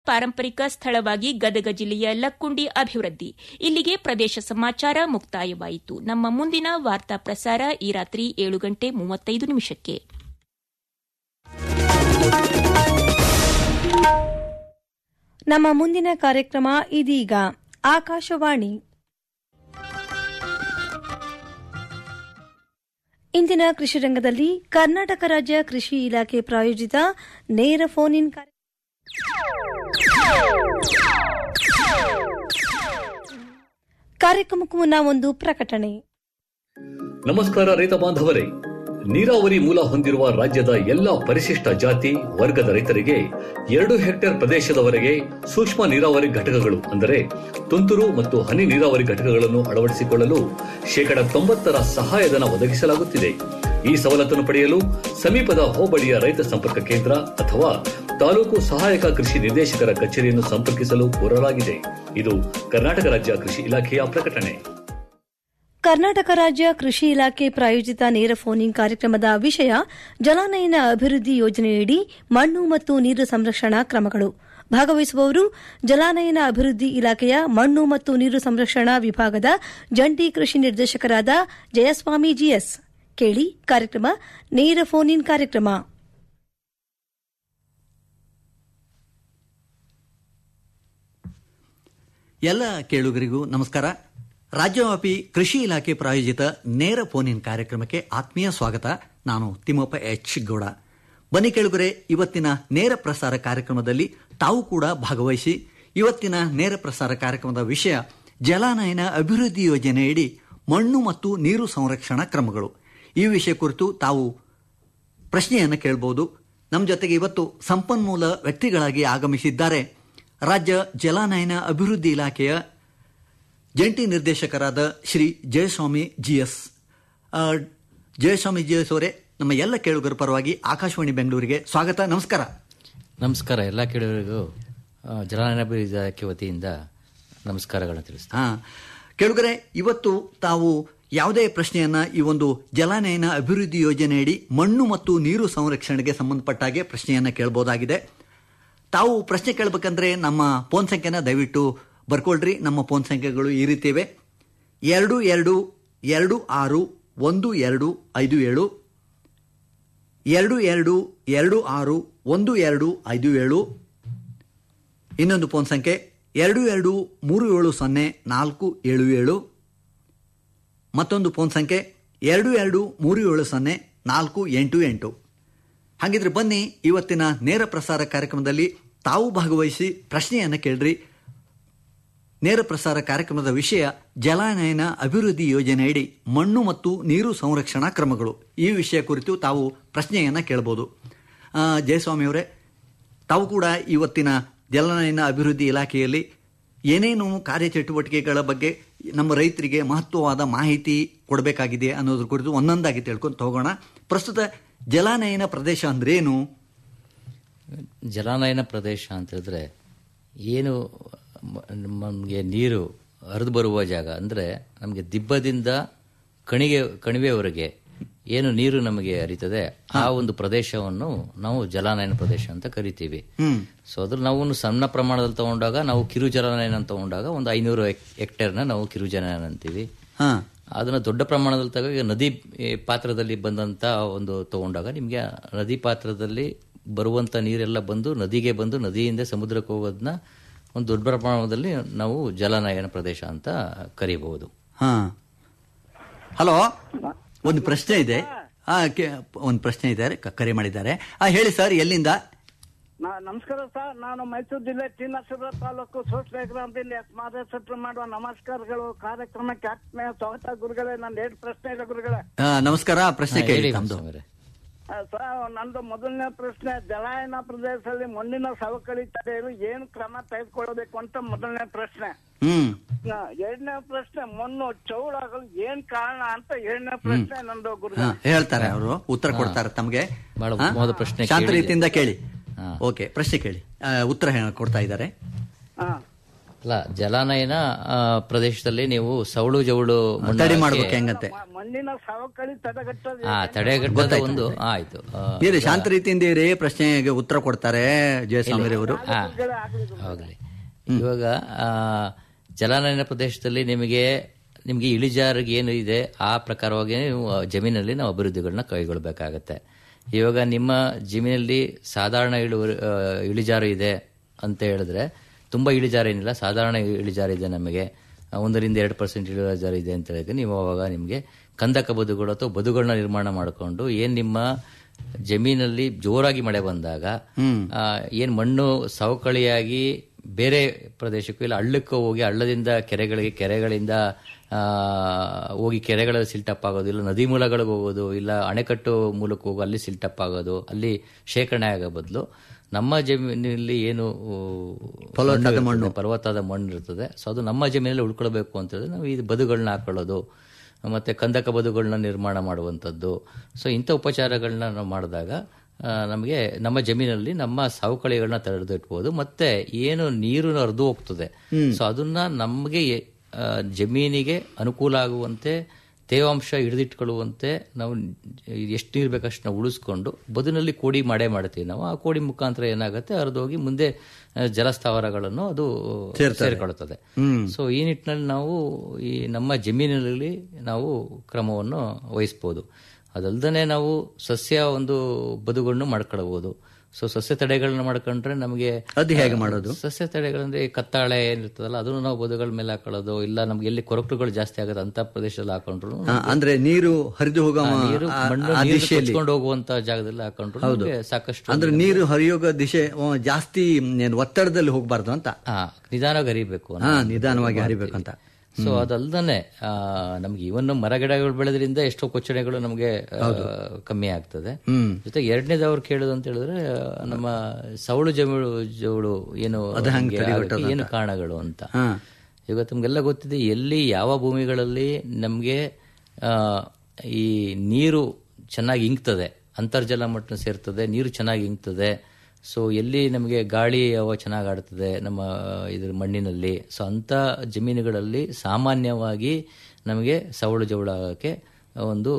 ಪಾರಂಪರಿಕ ಸ್ಥಳವಾಗಿ ಗದಗ ಜಿಲ್ಲೆಯ ಲಕ್ಕುಂಡಿ ಅಭಿವೃದ್ಧಿ ಇಲ್ಲಿಗೆ ಪ್ರದೇಶ ಸಮಾಚಾರ ಮುಕ್ತಾಯವಾಯಿತು ನಮ್ಮ ಮುಂದಿನ ವಾರ್ತಾ ಪ್ರಸಾರ ಈ ರಾತ್ರಿ ಏಳು ಗಂಟೆ ಮೂವತ್ತೈದು ನಿಮಿಷಕ್ಕೆ ನಮ್ಮ ಮುಂದಿನ ಕಾರ್ಯಕ್ರಮ ಇದೀಗ ಆಕಾಶವಾಣಿ ಇಂದಿನ ಕೃಷಿ ರಂಗದಲ್ಲಿ ಕರ್ನಾಟಕ ರಾಜ್ಯ ಕೃಷಿ ಇಲಾಖೆ ಪ್ರಾಯೋಜಿತ ನೇರ ಫೋನ್ ಇನ್ ಕಾರ್ಯಕ್ರಮಕ್ಕೂ ಮುನ್ನ ಒಂದು ಪ್ರಕಟಣೆ ನಮಸ್ಕಾರ ರೈತ ಬಾಂಧವರೇ ನೀರಾವರಿ ಮೂಲ ಹೊಂದಿರುವ ರಾಜ್ಯದ ಎಲ್ಲಾ ಪರಿಶಿಷ್ಟ ಜಾತಿ ವರ್ಗದ ರೈತರಿಗೆ ಎರಡು ಹೆಕ್ಟೇರ್ ಪ್ರದೇಶದವರೆಗೆ ಸೂಕ್ಷ್ಮ ನೀರಾವರಿ ಘಟಕಗಳು ಅಂದರೆ ತುಂತುರು ಮತ್ತು ಹನಿ ನೀರಾವರಿ ಘಟಕಗಳನ್ನು ಅಳವಡಿಸಿಕೊಳ್ಳಲು ಶೇಕಡ ತೊಂಬತ್ತರ ಸಹಾಯಧನ ಒದಗಿಸಲಾಗುತ್ತಿದೆ ಈ ಸವಲತ್ತನ್ನು ಪಡೆಯಲು ಸಮೀಪದ ಹೋಬಳಿಯ ರೈತ ಸಂಪರ್ಕ ಕೇಂದ್ರ ಅಥವಾ ತಾಲೂಕು ಸಹಾಯಕ ಕೃಷಿ ನಿರ್ದೇಶಕರ ಕಚೇರಿಯನ್ನು ಸಂಪರ್ಕಿಸಲು ಕೋರಲಾಗಿದೆ ಇದು ಕರ್ನಾಟಕ ರಾಜ್ಯ ಕೃಷಿ ಇಲಾಖೆಯ ಪ್ರಕಟಣೆ ಕರ್ನಾಟಕ ರಾಜ್ಯ ಕೃಷಿ ಇಲಾಖೆ ಪ್ರಾಯೋಜಿತ ನೇರ ಫೋನ್ ಇನ್ ಕಾರ್ಯಕ್ರಮದ ವಿಷಯ ಜಲಾನಯನ ಅಭಿವೃದ್ಧಿ ಯೋಜನೆಯಡಿ ಮಣ್ಣು ಮತ್ತು ನೀರು ಸಂರಕ್ಷಣಾ ಕ್ರಮಗಳು ಭಾಗವಹಿಸುವವರು ಜಲಾನಯನ ಅಭಿವೃದ್ಧಿ ಇಲಾಖೆಯ ಮಣ್ಣು ಮತ್ತು ನೀರು ಸಂರಕ್ಷಣಾ ವಿಭಾಗದ ಜಂಟಿ ಕೃಷಿ ನಿರ್ದೇಶಕರಾದ ಜಯಸ್ವಾಮಿ ಜಿಎಸ್ ಕೇಳಿ ಕಾರ್ಯಕ್ರಮ ನೇರ ಫೋನ್ ಇನ್ ಕಾರ್ಯಕ್ರಮ ಎಲ್ಲ ಕೇಳುಗರಿಗೂ ನಮಸ್ಕಾರ ರಾಜ್ಯವ್ಯಾಪಿ ಕೃಷಿ ಇಲಾಖೆ ಪ್ರಾಯೋಜಿತ ನೇರ ಫೋನ್ ಇನ್ ಕಾರ್ಯಕ್ರಮಕ್ಕೆ ಆತ್ಮೀಯ ಸ್ವಾಗತ ನಾನು ತಿಮ್ಮಪ್ಪ ಎಚ್ ಗೌಡ ಬನ್ನಿ ಕೇಳುಗರೆ ಇವತ್ತಿನ ನೇರ ಪ್ರಸಾರ ಕಾರ್ಯಕ್ರಮದಲ್ಲಿ ತಾವು ಕೂಡ ಭಾಗವಹಿಸಿ ಇವತ್ತಿನ ನೇರ ಪ್ರಸಾರ ಕಾರ್ಯಕ್ರಮದ ವಿಷಯ ಜಲಾನಯನ ಅಭಿವೃದ್ಧಿ ಯೋಜನೆಯಡಿ ಮಣ್ಣು ಮತ್ತು ನೀರು ಸಂರಕ್ಷಣಾ ಕ್ರಮಗಳು ಈ ವಿಷಯ ಕುರಿತು ತಾವು ಪ್ರಶ್ನೆಯನ್ನು ಕೇಳಬಹುದು ನಮ್ಮ ಜೊತೆಗೆ ಇವತ್ತು ಸಂಪನ್ಮೂಲ ವ್ಯಕ್ತಿಗಳಾಗಿ ಆಗಮಿಸಿದ್ದಾರೆ ರಾಜ್ಯ ಜಲಾನಯನ ಅಭಿವೃದ್ಧಿ ಇಲಾಖೆಯ ಜಂಟಿ ನಿರ್ದೇಶಕರಾದ ಶ್ರೀ ಜಯಸ್ವಾಮಿ ಜಿಎಸ್ ಜಯಸ್ವಾಮಿ ಜಿಎಸ್ ಅವರೇ ನಮ್ಮ ಎಲ್ಲ ಕೇಳುಗರ ಪರವಾಗಿ ಆಕಾಶವಾಣಿ ಬೆಂಗಳೂರಿಗೆ ಸ್ವಾಗತ ನಮಸ್ಕಾರ ನಮಸ್ಕಾರ ಎಲ್ಲ ಕೇಳುಗರಿಗೂ ಆ, ಜಲಾನಯನ ಅಭಿವೃದ್ಧಿ ಇಲಾಖೆ ವತಿಯಿಂದ ನಮಸ್ಕಾರಗಳನ್ನು ತಿಳಿಸ್ತೀನಿ ಹಾ ಕೇಳುಗರೆ ಇವತ್ತು ತಾವು ಯಾವುದೇ ಪ್ರಶ್ನೆಯನ್ನ ಈ ಒಂದು ಜಲಾನಯನ ಅಭಿವೃದ್ಧಿ ಯೋಜನೆಯಡಿ ಮಣ್ಣು ಮತ್ತು ನೀರು ಸಂರಕ್ಷಣೆಗೆ ಸಂಬಂಧಪಟ್ಟ ಹಾಗೆ ಪ್ರಶ್ನೆಯನ್ನ ಕೇಳಬಹುದಾಗಿದೆ ತಾವು ಪ್ರಶ್ನೆ ಕೇಳಬೇಕಂದ್ರೆ ನಮ್ಮ ಫೋನ್ ಸಂಖ್ಯೆನ ದಯವಿಟ್ಟು ಬರ್ಕೊಳ್ರಿ ನಮ್ಮ ಫೋನ್ ಸಂಖ್ಯೆಗಳು ಈ ರೀತಿ ಇವೆ ಎರಡು ಎರಡು ಎರಡು ಆರು ಒಂದು ಎರಡು ಐದು ಏಳು ಎರಡು ಎರಡು ಎರಡು ಆರು ಒಂದು ಎರಡು ಐದು ಏಳು ಇನ್ನೊಂದು ಫೋನ್ ಸಂಖ್ಯೆ ಎರಡು ಎರಡು ಮೂರು ಏಳು ಸೊನ್ನೆ ನಾಲ್ಕು ಏಳು ಏಳು ಮತ್ತೊಂದು ಫೋನ್ ಸಂಖ್ಯೆ ಎರಡು ಎರಡು ಮೂರು ಏಳು ಸೊನ್ನೆ ನಾಲ್ಕು ಎಂಟು ಎಂಟು ಹಾಗಿದ್ರೆ ಬನ್ನಿ ಇವತ್ತಿನ ನೇರ ಪ್ರಸಾರ ಕಾರ್ಯಕ್ರಮದಲ್ಲಿ ತಾವು ಭಾಗವಹಿಸಿ ಪ್ರಶ್ನೆಯನ್ನು ಕೇಳ್ರಿ ನೇರ ಪ್ರಸಾರ ಕಾರ್ಯಕ್ರಮದ ವಿಷಯ ಜಲಾನಯನ ಅಭಿವೃದ್ಧಿ ಯೋಜನೆಯಡಿ ಮಣ್ಣು ಮತ್ತು ನೀರು ಸಂರಕ್ಷಣಾ ಕ್ರಮಗಳು ಈ ವಿಷಯ ಕುರಿತು ತಾವು ಪ್ರಶ್ನೆಯನ್ನು ಕೇಳಬಹುದು ಆ, ಜಯಸ್ವಾಮಿ ಅವರೇ ತಾವು ಕೂಡ ಇವತ್ತಿನ ಜಲನಯನ ಅಭಿವೃದ್ಧಿ ಇಲಾಖೆಯಲ್ಲಿ ಏನೇನು ಕಾರ್ಯಚಟುವಟಿಕೆಗಳ ಬಗ್ಗೆ ನಮ್ಮ ರೈತರಿಗೆ ಮಹತ್ವವಾದ ಮಾಹಿತಿ ಕೊಡಬೇಕಾಗಿದೆ ಅನ್ನೋದ್ರ ಕುರಿತು ಒಂದೊಂದಾಗಿ ತಿಳ್ಕೊಂಡು ಹೋಗೋಣ ಪ್ರಸ್ತುತ ಜಲಾನಯನ ಪ್ರದೇಶ ಅಂದ್ರೇನು ಜಲಾನಯನ ಪ್ರದೇಶ ಅಂತ ಹೇಳಿದ್ರೆ ಏನು ನಮಗೆ ನೀರು ಹರಿದು ಬರುವ ಜಾಗ ಅಂದರೆ ನಮಗೆ ದಿಬ್ಬದಿಂದ ಕಣಿಗೆ ಕಣಿವೆವರೆಗೆ ಏನು ನೀರು ನಮಗೆ ಹರಿತದೆ ಆ ಒಂದು ಪ್ರದೇಶವನ್ನು ನಾವು ಜಲಾನಯನ ಪ್ರದೇಶ ಅಂತ ಕರಿತೀವಿ ಸೊ ಅದ್ರ ನಾವು ಸಣ್ಣ ಪ್ರಮಾಣದಲ್ಲಿ ತಗೊಂಡಾಗ ನಾವು ಕಿರು ಜಲಾನಯನ ಅಂತ ತಗೊಂಡಾಗ ಒಂದು ಐನೂರು ಹೆಕ್ಟೇರ್ನ ನಾವು ಕಿರು ಜಲಾನಯನ ಅಂತೀವಿ ಹಾ ಅದನ್ನ ದೊಡ್ಡ ಪ್ರಮಾಣದಲ್ಲಿ ತಗೋ ಈಗ ನದಿ ಈ, ಪಾತ್ರದಲ್ಲಿ ಬಂದಂತ ಒಂದು ತಗೊಂಡಾಗ ನಿಮಗೆ ನದಿ ಪಾತ್ರದಲ್ಲಿ ಬರುವಂತ ನೀರೆಲ್ಲ ಬಂದು ನದಿಗೆ ಬಂದು ನದಿಯಿಂದ ಸಮುದ್ರಕ್ಕೆ ಹೋಗೋದನ್ನ ಒಂದು ದೊಡ್ಡ ಪ್ರಮಾಣದಲ್ಲಿ ನಾವು ಜಲನಯನ ಪ್ರದೇಶ ಅಂತ ಕರಿಬಹುದು ಹಾ ಹಲೋ ಒಂದು ಪ್ರಶ್ನೆ ಇದೆ ಆ, ಕೆ- ಒಂದು ಪ್ರಶ್ನೆ ಇದೆ ಕ- ಕರೆ ಮಾಡಿದ್ದಾರೆ ಆ, ಹೇಳಿ ಸರ್ ಎಲ್ಲಿಂದ ನಾ ನಮಸ್ಕಾರ ಸರ್ ನಾನು ಮೈಸೂರು ಜಿಲ್ಲೆ ಟಿ ನರಸೀಪುರ ತಾಲೂಕು ಸೋಸ್ಲೆ ಗ್ರಾಮದಲ್ಲಿ ಮಾದರ್ಶತ್ರು ಮಾಡುವ ನಮಸ್ಕಾರಗಳು ಕಾರ್ಯಕ್ರಮಕ್ಕೆ ಆತ್ಮೀಯ ಸ್ವಾಗತ ಗುರುಗಳೇ ನನ್ನ ಎರಡು ಪ್ರಶ್ನೆ ಇದೆ ಗುರುಗಳೇ ಆ, ನಮಸ್ಕಾರ ಪ್ರಶ್ನೆ ಕೇಳಿ ಹೇಳಿ ತಮ್ದು ಸ್ವಾಮಿಯವರೇ. ಆ, ಸರ್ ನಂದು ಮೊದಲನೇ ಪ್ರಶ್ನೆ ಜಲಾಯನ ಪ್ರದೇಶದಲ್ಲಿ ಮಣ್ಣಿನ ಸವಕಳಿ ತಡೆಯಲು ಏನು ಕ್ರಮ ತೆಗೆದುಕೊಳ್ಳಬೇಕು ಅಂತ ಮೊದಲನೇ ಪ್ರಶ್ನೆ ಹ್ಮ್ ಆ, ಎರಡನೇ ಪ್ರಶ್ನೆ ಮಣ್ಣು ಚೌಡಾಗಲು ಏನ್ ಕಾರಣ ಅಂತ ಎರಡನೇ ಪ್ರಶ್ನೆ ನಂದು ಹಾ, ಗುರುಗಳೇ ಹೇಳ್ತಾರೆ ಅವರು ಉತ್ತರ ಕೊಡ್ತಾರೆ ತಮಗೆ ಬಹಳ ಹಾ? ಉತ್ತಮವಾದ ಪ್ರಶ್ನೆ ಶಾಂತ ಕೇಳಿದೆ. ರೀತಿಯಿಂದ ಕೇಳಿ ಹಾ. ಓಕೆ ಪ್ರಶ್ನೆ ಕೇಳಿ ಆ, ಉತ್ತರ ಹೇ- ಕೊಡ್ತಾ ಇದ್ದಾರೆ ಹಾ ಅಲ್ಲ ಜಲಾನಯನ ಆ, ಪ್ರದೇಶದಲ್ಲಿ ನೀವು ಸವಳು ಜವಳು ತಡಿ ಮಣ್ಣು ಮಾಡ್ಬೇಕು ಹಾಕಿ- ಹೆಂಗಂತೆ ಮ- ಮಣ್ಣಿನ ಮಣ್ಣಿನ ಸವಕಳಿ ತಡೆಗಟ್ಟೋದು ಆ ತಡೆಗಟ್ಟದ ಒಂದು ಆಯ್ತು ಆ, ಇರಿ ಶಾಂತ ರೀತಿಯಿಂದ ಇರಿ ಪ್ರಶ್ನೆಗೆ ಉತ್ತರ ಕೊಡ್ತಾರೆ ಜಯಸ್ವಾಮಿ ಅವರು ಆ, ಹೋಗ್ಲಿ ಇವಾಗ ಆ, ಜಲಾನಯನ ಪ್ರದೇಶದಲ್ಲಿ ನಿಮಗೆ ನಿಮಗೆ ಇಳಿಜಾರಿಗೆ ಏನು ಇದೆ ಆ ಪ್ರಕಾರವಾಗಿ ನೀವು ಜಮೀನಲ್ಲಿ ನಾವು ಅಭಿವೃದ್ಧಿಗಳನ್ನ ಕೈಗೊಳ್ಳಬೇಕಾಗತ್ತೆ ಇವಾಗ ನಿಮ್ಮ ಜಮೀನಲ್ಲಿ ಸಾಧಾರಣ ಇಳು ಆ, ಇಳಿಜಾರು ಇದೆ ಅಂತ ಹೇಳಿದ್ರೆ ತುಂಬಾ ಇಳಿಜಾರು ಏನಿಲ್ಲ ಸಾಧಾರಣ ಇಳಿಜಾರು ಇದೆ ನಮಗೆ ಆ, ಒಂದರಿಂದ ಎರಡು ಪರ್ಸೆಂಟ್ ಇಳಿಜಾರು ಇದೆ ಅಂತ ಹೇಳಿದ್ರೆ ನೀವು ಅವಾಗ ನಿಮಗೆ ಕಂದಕ ಬದುಗಳು ಅಥವಾ ಬದುಗಳನ್ನ ನಿರ್ಮಾಣ ಮಾಡಿಕೊಂಡು ಏನ್ ನಿಮ್ಮ ಜಮೀನಲ್ಲಿ ಜೋರಾಗಿ ಮಳೆ ಬಂದಾಗ ಆ, ಏನ್ ಮಣ್ಣು ಸವಕಳಿಯಾಗಿ ಬೇರೆ ಪ್ರದೇಶಕ್ಕೂ ಇಲ್ಲ ಹಳ್ಳಕ್ಕೂ ಹೋಗಿ ಹಳ್ಳದಿಂದ ಕೆರೆಗಳಿಗೆ ಕೆರೆಗಳಿಂದ ಆ, ಹೋಗಿ ಕೆರೆಗಳಲ್ಲಿ ಸಿಲ್ಟಪ್ ಆಗೋದು ಇಲ್ಲ ನದಿ ಮೂಲಗಳಿಗೆ ಹೋಗೋದು ಇಲ್ಲ ಅಣೆಕಟ್ಟು ಮೂಲಕ ಹೋಗೋ ಅಲ್ಲಿ ಸಿಲ್ಟಪ್ ಆಗೋದು ಅಲ್ಲಿ ಶೇಖರಣೆ ಆಗೋ ಬದಲು ನಮ್ಮ ಜಮೀನಲ್ಲಿ ಏನು ಫಲವತ್ತಾದ ಮಣ್ಣು ಇರ್ತದೆ, ಫಲವತ್ತಾದ ಮಣ್ಣು ಇರ್ತದೆ ಸೊ ಅದು ನಮ್ಮ ಜಮೀನಲ್ಲಿ ಉಳ್ಕೊಳ್ಬೇಕು ಅಂತ ಹೇಳಿದ್ರೆ ನಾವು ಈ ಬದುಗಳನ್ನ ಹಾಕೊಳ್ಳೋದು ಮತ್ತೆ ಕಂದಕ ಬದುಗಳನ್ನ ನಿರ್ಮಾಣ ಮಾಡುವಂಥದ್ದು ಸೊ ಇಂಥ ಉಪಚಾರಗಳನ್ನ ನಾವು ಮಾಡಿದಾಗ ಆ, ನಮಗೆ ನಮ್ಮ ಜಮೀನಲ್ಲಿ ನಮ್ಮ ಸವಕಳಿಗಳನ್ನ ತಡೆದಿಟ್ಬೋದು ಮತ್ತೆ ಏನು ನೀರು ಹರಿದು ಹೋಗ್ತದೆ ಸೊ ಅದನ್ನ ನಮಗೆ ಆ, ಜಮೀನಿಗೆ ಅನುಕೂಲ ಆಗುವಂತೆ ತೇವಾಂಶ ಹಿಡಿದಿಟ್ಕೊಳ್ಳುವಂತೆ ನಾವು ಎಷ್ಟು ನೀರು ಬೇಕಷ್ಟು ನಾವು ಉಳಿಸ್ಕೊಂಡು ಬದುನಲ್ಲಿ ಕೋಡಿ ಮಡೆ ಮಾಡ್ತೀವಿ ನಾವು ಆ ಕೋಡಿ ಮುಖಾಂತರ ಏನಾಗುತ್ತೆ ಹರಿದೋಗಿ ಮುಂದೆ ಆ, ಜಲಸ್ಥಾವರಗಳನ್ನು ಅದು ಸೇರ್ಕೊಳ್ಳುತ್ತದೆ ಸೊ ಈ ನಿಟ್ಟಿನಲ್ಲಿ ನಾವು ಈ ನಮ್ಮ ಜಮೀನಿನಲ್ಲಿ ನಾವು ಕ್ರಮವನ್ನು ವಹಿಸ್ಬೋದು ಅದಲ್ದೇ ನಾವು ಸಸ್ಯ ಒಂದು ಬದುಗಳನ್ನು ಮಾಡ್ಕೊಳ್ಬಹುದು ಸೊ ಸಸ್ಯ ತಡೆಗಳನ್ನ ಮಾಡ್ಕೊಂಡ್ರೆ ನಮಗೆ ಅದು ಹೇಗೆ ಮಾಡೋದು ಸಸ್ಯ ತಡೆಗಳಂದ್ರೆ ಈ ಕತ್ತಾಳೆ ಏನಿರ್ತದಲ್ಲ ಅದನ್ನು ನಾವು ಬದುಗಳ ಮೇಲೆ ಹಾಕೊಳ್ಳೋದು ಇಲ್ಲ ನಮ್ಗೆ ಎಲ್ಲಿ ಕೊರಕುಗಳು ಜಾಸ್ತಿ ಆಗುತ್ತೆ ಅಂತ ಪ್ರದೇಶದಲ್ಲಿ ಹಾಕೊಂಡ್ರು ಆ, ಅಂದ್ರೆ ನೀರು ಹರಿದು ಹೋಗೋ ನೀರು ಆ- ಮಣ್ಣು ಆ ನೀರು ದಿಶೆಯಲ್ಲಿ ಕೊಚ್ಕೊಂಡು ಹೋಗುವಂತ ಜಾಗದಲ್ಲಿ ಹಾಕೊಂಡ್ರು ನಮ್ಗೆ ಸಾಕಷ್ಟು ಅಂದ್ರೆ ನೀರು ಹರಿಯೋಗ ದಿಶೆ ಆ, ಜಾಸ್ತಿ ಏನು ಒತ್ತಡದಲ್ಲಿ ಹೋಗಬಾರ್ದು ಅಂತ ಹಾ ನಿಧಾನವಾಗಿ ಹರಿಬೇಕು ಹಾ ನಿಧಾನವಾಗಿ ಹರಿಬೇಕು ಅಂತ ಸೊ ಅದಲ್ದನೆ ನಮ್ಗೆ ಇವನ್ ಮರಗಿಡಗಳು ಬೆಳೆದ್ರಿಂದ ಎಷ್ಟೋ ಕೊಚ್ಚಣೆಗಳು ನಮಗೆ ಆ, ಕಮ್ಮಿ ಆಗ್ತದೆ ಜೊತೆಗೆ ಎರಡನೇದು ಅವ್ರು ಕೇಳೋದು ಅಂತ ಹೇಳಿದ್ರೆ ಆ, ನಮ್ಮ ಸವಳು ಜಮೀಳು ಜೋಳು ಏನು ನಮ್ಗೆ ಆಗಕ್ಕೆ ಏನು ಕಾರಣಗಳು ಅಂತ ಈಗ ತಮ್ಗೆಲ್ಲ ಗೊತ್ತಿದೆ ಎಲ್ಲಿ ಯಾವ ಭೂಮಿಗಳಲ್ಲಿ ನಮ್ಗೆ ಆ, ಈ ನೀರು ಚೆನ್ನಾಗಿ ಇಂಗ್ತದೆ ಅಂತರ್ಜಲ ಮಟ್ಟ ಸೇರ್ತದೆ ನೀರು ಚೆನ್ನಾಗಿ ಇಂಗ್ತದೆ ಸೊ ಎಲ್ಲಿ ನಮಗೆ ಗಾಳಿ ಹವ ಚೆನ್ನಾಗಿ ಆಡ್ತದೆ ನಮ್ಮ ಇದ್ರ ಮಣ್ಣಿನಲ್ಲಿ ಸೊ ಅಂಥ ಜಮೀನುಗಳಲ್ಲಿ ಸಾಮಾನ್ಯವಾಗಿ ನಮಗೆ ಸವಳು ಜವಳು ಆಗೋಕ್ಕೆ ಒಂದು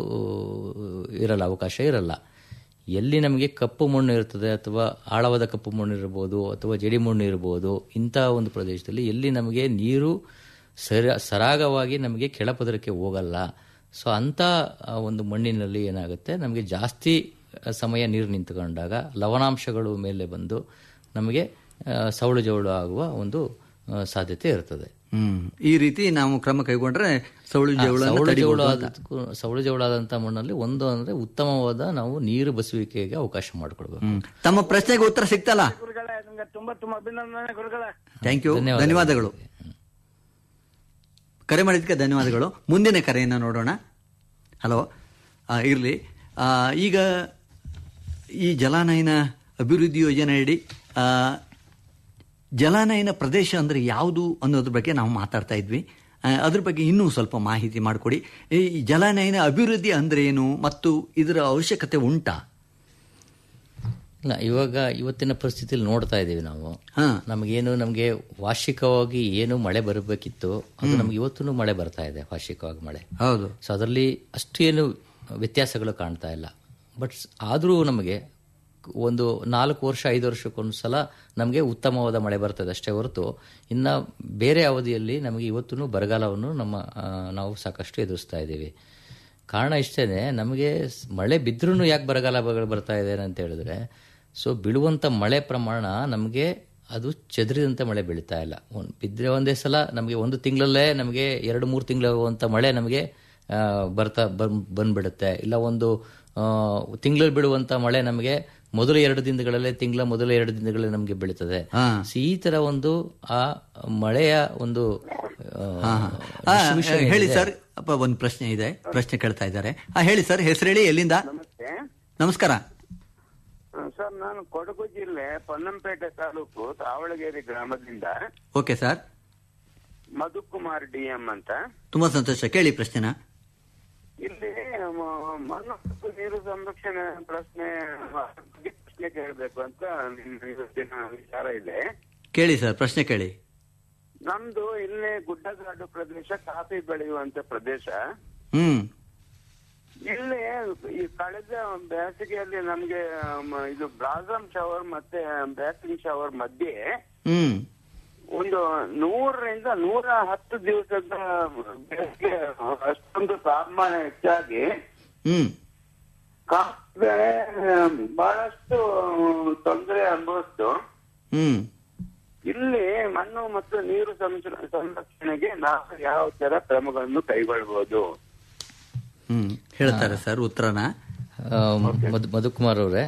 ಇರಲ್ಲ ಅವಕಾಶ ಇರಲ್ಲ ಎಲ್ಲಿ ನಮಗೆ ಕಪ್ಪು ಮಣ್ಣು ಇರ್ತದೆ ಅಥವಾ ಆಳವಾದ ಕಪ್ಪು ಮಣ್ಣು ಇರ್ಬೋದು ಅಥವಾ ಜಡಿ ಮಣ್ಣು ಇರ್ಬೋದು ಇಂಥ ಒಂದು ಪ್ರದೇಶದಲ್ಲಿ ಎಲ್ಲಿ ನಮಗೆ ನೀರು ಸರ ಸರಾಗವಾಗಿ ನಮಗೆ ಕೆಳಪದರಕ್ಕೆ ಹೋಗಲ್ಲ ಸೊ ಅಂಥ ಆ, ಒಂದು ಮಣ್ಣಿನಲ್ಲಿ ಏನಾಗುತ್ತೆ ನಮಗೆ ಜಾಸ್ತಿ ಸಮಯ ನೀರು ನಿಂತುಕೊಂಡಾಗ ಲವಣಾಂಶಗಳು ಮೇಲೆ ಬಂದು ನಮಗೆ ಆ, ಸವಳು ಜವಳು ಆಗುವ ಒಂದು ಆ, ಸಾಧ್ಯತೆ ಇರ್ತದೆ ಹ್ಮ್ ಈ ರೀತಿ ನಾವು ಕ್ರಮ ಕೈಗೊಂಡ್ರೆ ಸೌಳು ಜವಳ ಸವಳು ಜವಳು ಆದಕ್ಕೂ ಸವಳು ಜವಳಾದಂಥ ಮಣ್ಣಲ್ಲಿ ಒಂದು ಅಂದ್ರೆ ಉತ್ತಮವಾದ ನಾವು ನೀರು ಬಸುವಿಕೆಗೆ ಅವಕಾಶ ಮಾಡಿಕೊಡ್ಬೇಕು ತಮ್ಮ ಪ್ರಶ್ನೆಗೆ ಉತ್ತರ ಸಿಕ್ತಲ್ಲ ಗುರುಗಳೇ ನಿಮ್ಗೆ ತುಂಬಾ ತುಂಬಾ ಅಭಿನಂದನೆ ಗುರುಗಳೇ ಥ್ಯಾಂಕ್ ಯು ಧನ್ಯವಾದಗಳು ಕರೆ ಮಾಡಿದ್ದಕ್ಕೆ ಧನ್ಯವಾದಗಳು ಮುಂದಿನ ಕರೆಯನ್ನು ನೋಡೋಣ ಹಲೋ ಇರಲಿ ಈಗ ಈ ಜಲಾನಯನ ಅಭಿವೃದ್ಧಿ ಯೋಜನೆಯಡಿ ಆ, ಜಲಾನಯನ ಪ್ರದೇಶ ಅಂದರೆ ಯಾವುದು ಅನ್ನೋದ್ರ ಬಗ್ಗೆ ನಾವು ಮಾತಾಡ್ತಾ ಇದ್ವಿ ಆ, ಅದ್ರ ಬಗ್ಗೆ ಇನ್ನೂ ಸ್ವಲ್ಪ ಮಾಹಿತಿ ಮಾಡಿಕೊಡಿ ಈ ಜಲಾನಯನ ಅಭಿವೃದ್ಧಿ ಅಂದ್ರೆ ಏನು ಮತ್ತು ಇದರ ಅವಶ್ಯಕತೆ ಉಂಟಾ ಇಲ್ಲ ಇವಾಗ ಇವತ್ತಿನ ಪರಿಸ್ಥಿತಿಯಲ್ಲಿ ನೋಡ್ತಾ ಇದ್ದೀವಿ ನಾವು ಹಾ ನಮಗೇನು ನಮಗೆ ವಾರ್ಷಿಕವಾಗಿ ಏನು ಮಳೆ ಬರಬೇಕಿತ್ತು ಅದು ನಮ್ಗೆ ಇವತ್ತು ಮಳೆ ಬರ್ತಾ ಇದೆ ವಾರ್ಷಿಕವಾಗಿ ಮಳೆ ಹೌದು ಸೊ ಅದರಲ್ಲಿ ಅಷ್ಟು ಏನು ವ್ಯತ್ಯಾಸಗಳು ಕಾಣ್ತಾ ಇಲ್ಲ ಬಟ್ ಆದರೂ ನಮಗೆ ಒಂದು ನಾಲ್ಕು ವರ್ಷ ಐದು ವರ್ಷಕ್ಕೊಂದು ಸಲ ನಮಗೆ ಉತ್ತಮವಾದ ಮಳೆ ಬರ್ತದೆ ಅಷ್ಟೇ ಹೊರತು ಇನ್ನ ಬೇರೆ ಅವಧಿಯಲ್ಲಿ ನಮಗೆ ಇವತ್ತು ಬರಗಾಲವನ್ನು ನಮ್ಮ ಆ, ನಾವು ಸಾಕಷ್ಟು ಎದುರಿಸ್ತಾ ಇದ್ದೀವಿ ಕಾರಣ ಇಷ್ಟೇನೆ ನಮಗೆ ಸ್- ಮಳೆ ಬಿದ್ರೂ ಯಾಕೆ ಬರಗಾಲ ಬ- ಬರ್ತಾ ಇದೆ ಅಂತ ಹೇಳಿದ್ರೆ ಸೊ ಬೀಳುವಂಥ ಮಳೆ ಪ್ರಮಾಣ ನಮಗೆ ಅದು ಚದುರಿದಂತೆ ಮಳೆ ಬೀಳ್ತಾ ಇಲ್ಲ ಒಂದು ಬಿದ್ದರೆ ಒಂದೇ ಸಲ ನಮಗೆ ಒಂದು ತಿಂಗಳಲ್ಲೇ ನಮಗೆ ಎರಡು ಮೂರು ತಿಂಗಳಾಗುವಂಥ ಮಳೆ ನಮಗೆ ಆ, ಬರ್ತಾ ಬನ್ ಬಂದ್ಬಿಡುತ್ತೆ ಇಲ್ಲ ಒಂದು ತಿಂಗಳಲ್ಲಿ ಬೀಳುವಂಥ ಮಳೆ ನಮಗೆ ಮೊದಲ ಎರಡು ದಿನಗಳಲ್ಲೇ ತಿಂಗಳ ಮೊದಲ ಎರಡು ದಿನಗಳೇ ನಮಗೆ ಬೀಳ್ತದೆ ಹಾ. ಸೊ ಈ ತರ ಒಂದು ಆ ಮಳೆಯ ಒಂದು ಆ, ಆ, distribution ಹೇಳಿ ಏನಿದೆ, ಸರ್ ಅಪ್ಪ ಒಂದು ಪ್ರಶ್ನೆ ಇದೆ ಪ್ರಶ್ನೆ ಕೇಳ್ತಾ ಇದ್ದಾರೆ ಆ, ಹೇಳಿ ಸರ್ ಹೆಸರು ಹೇಳಿ ಎಲ್ಲಿಂದ ನಮಸ್ತೆ ನಮಸ್ಕಾರ ಆ, ಸರ್ ನಾನು ಕೊಡಗು ಜಿಲ್ಲೆ ಪೊನ್ನಂಪೇಟೆ ತಾಲೂಕು ತಾವಳಗೇರಿ ಗ್ರಾಮದಿಂದ okay sir Madhukumar D M ಅಂತ ತುಂಬಾ ಸಂತೋಷ ಕೇಳಿ ಪ್ರಶ್ನೆನ ಇಲ್ಲಿ ಮ- ಮಣ್ಣು ಮತ್ತು ನೀರು ಸಂರಕ್ಷಣೆ ಪ್ರಶ್ನೆ ಬಗ್ಗೆ ಪ್ರಶ್ನೆ ಕೇಳಬೇಕು ಅಂತ ನಿನ್ನ ಇವತ್ತಿನ ವಿಚಾರ ಇದೆ ಕೇಳಿ ಸರ್ ಪ್ರಶ್ನೆ ಕೇಳಿ ನಮ್ದು ಇಲ್ಲಿ ಗುಡ್ಡಗಾಡು ಪ್ರದೇಶ ಕಾಫಿ ಬೆಳೆಯುವಂತ ಪ್ರದೇಶ ಹ್ಮ್ ಇಲ್ಲಿ ಈ ಕಳೆದ ಬೇಸಿಗೆಯಲ್ಲಿ ನಮ್ಗೆ ಮ- ಇದು ಬ್ಲಾಸಮ್ ಶವರ್ ಮತ್ತೆ ಬ್ಯಾಕಿಂಗ್ ಶವರ್ ಮಧ್ಯೆ ಹ್ಮ್ ಒಂದು ನೂರರಿಂದ ನೂರ ಹತ್ತು ದಿವಸದ ಬೇಸಿಗೆ ಅಷ್ಟೊಂದು ತಾಪಮಾನ ಹೆಚ್ಚಾಗಿ ಹ್ಮ್ ಕಾಫಿ ಬೆಳೆ ಬಹಳಷ್ಟು ತೊಂದರೆ ಅನುಭವಿಸ್ತು ಹ್ಮ್ ಇಲ್ಲಿ ಮಣ್ಣು ಮತ್ತು ನೀರು ಸಂರಕ್ಷ- ಸಂರಕ್ಷಣೆಗೆ ನಾವು ಯಾವ ತರ ಕ್ರಮಗಳನ್ನು ಕೈಗೊಳ್ಳಬಹುದು ಹ್ಮ್ ಹೇಳ್ತಾರೆ ಸರ್ ಉತ್ತರನ ಆ, ಮಧು ಮಧುಕುಮಾರ್ ಅವರೇ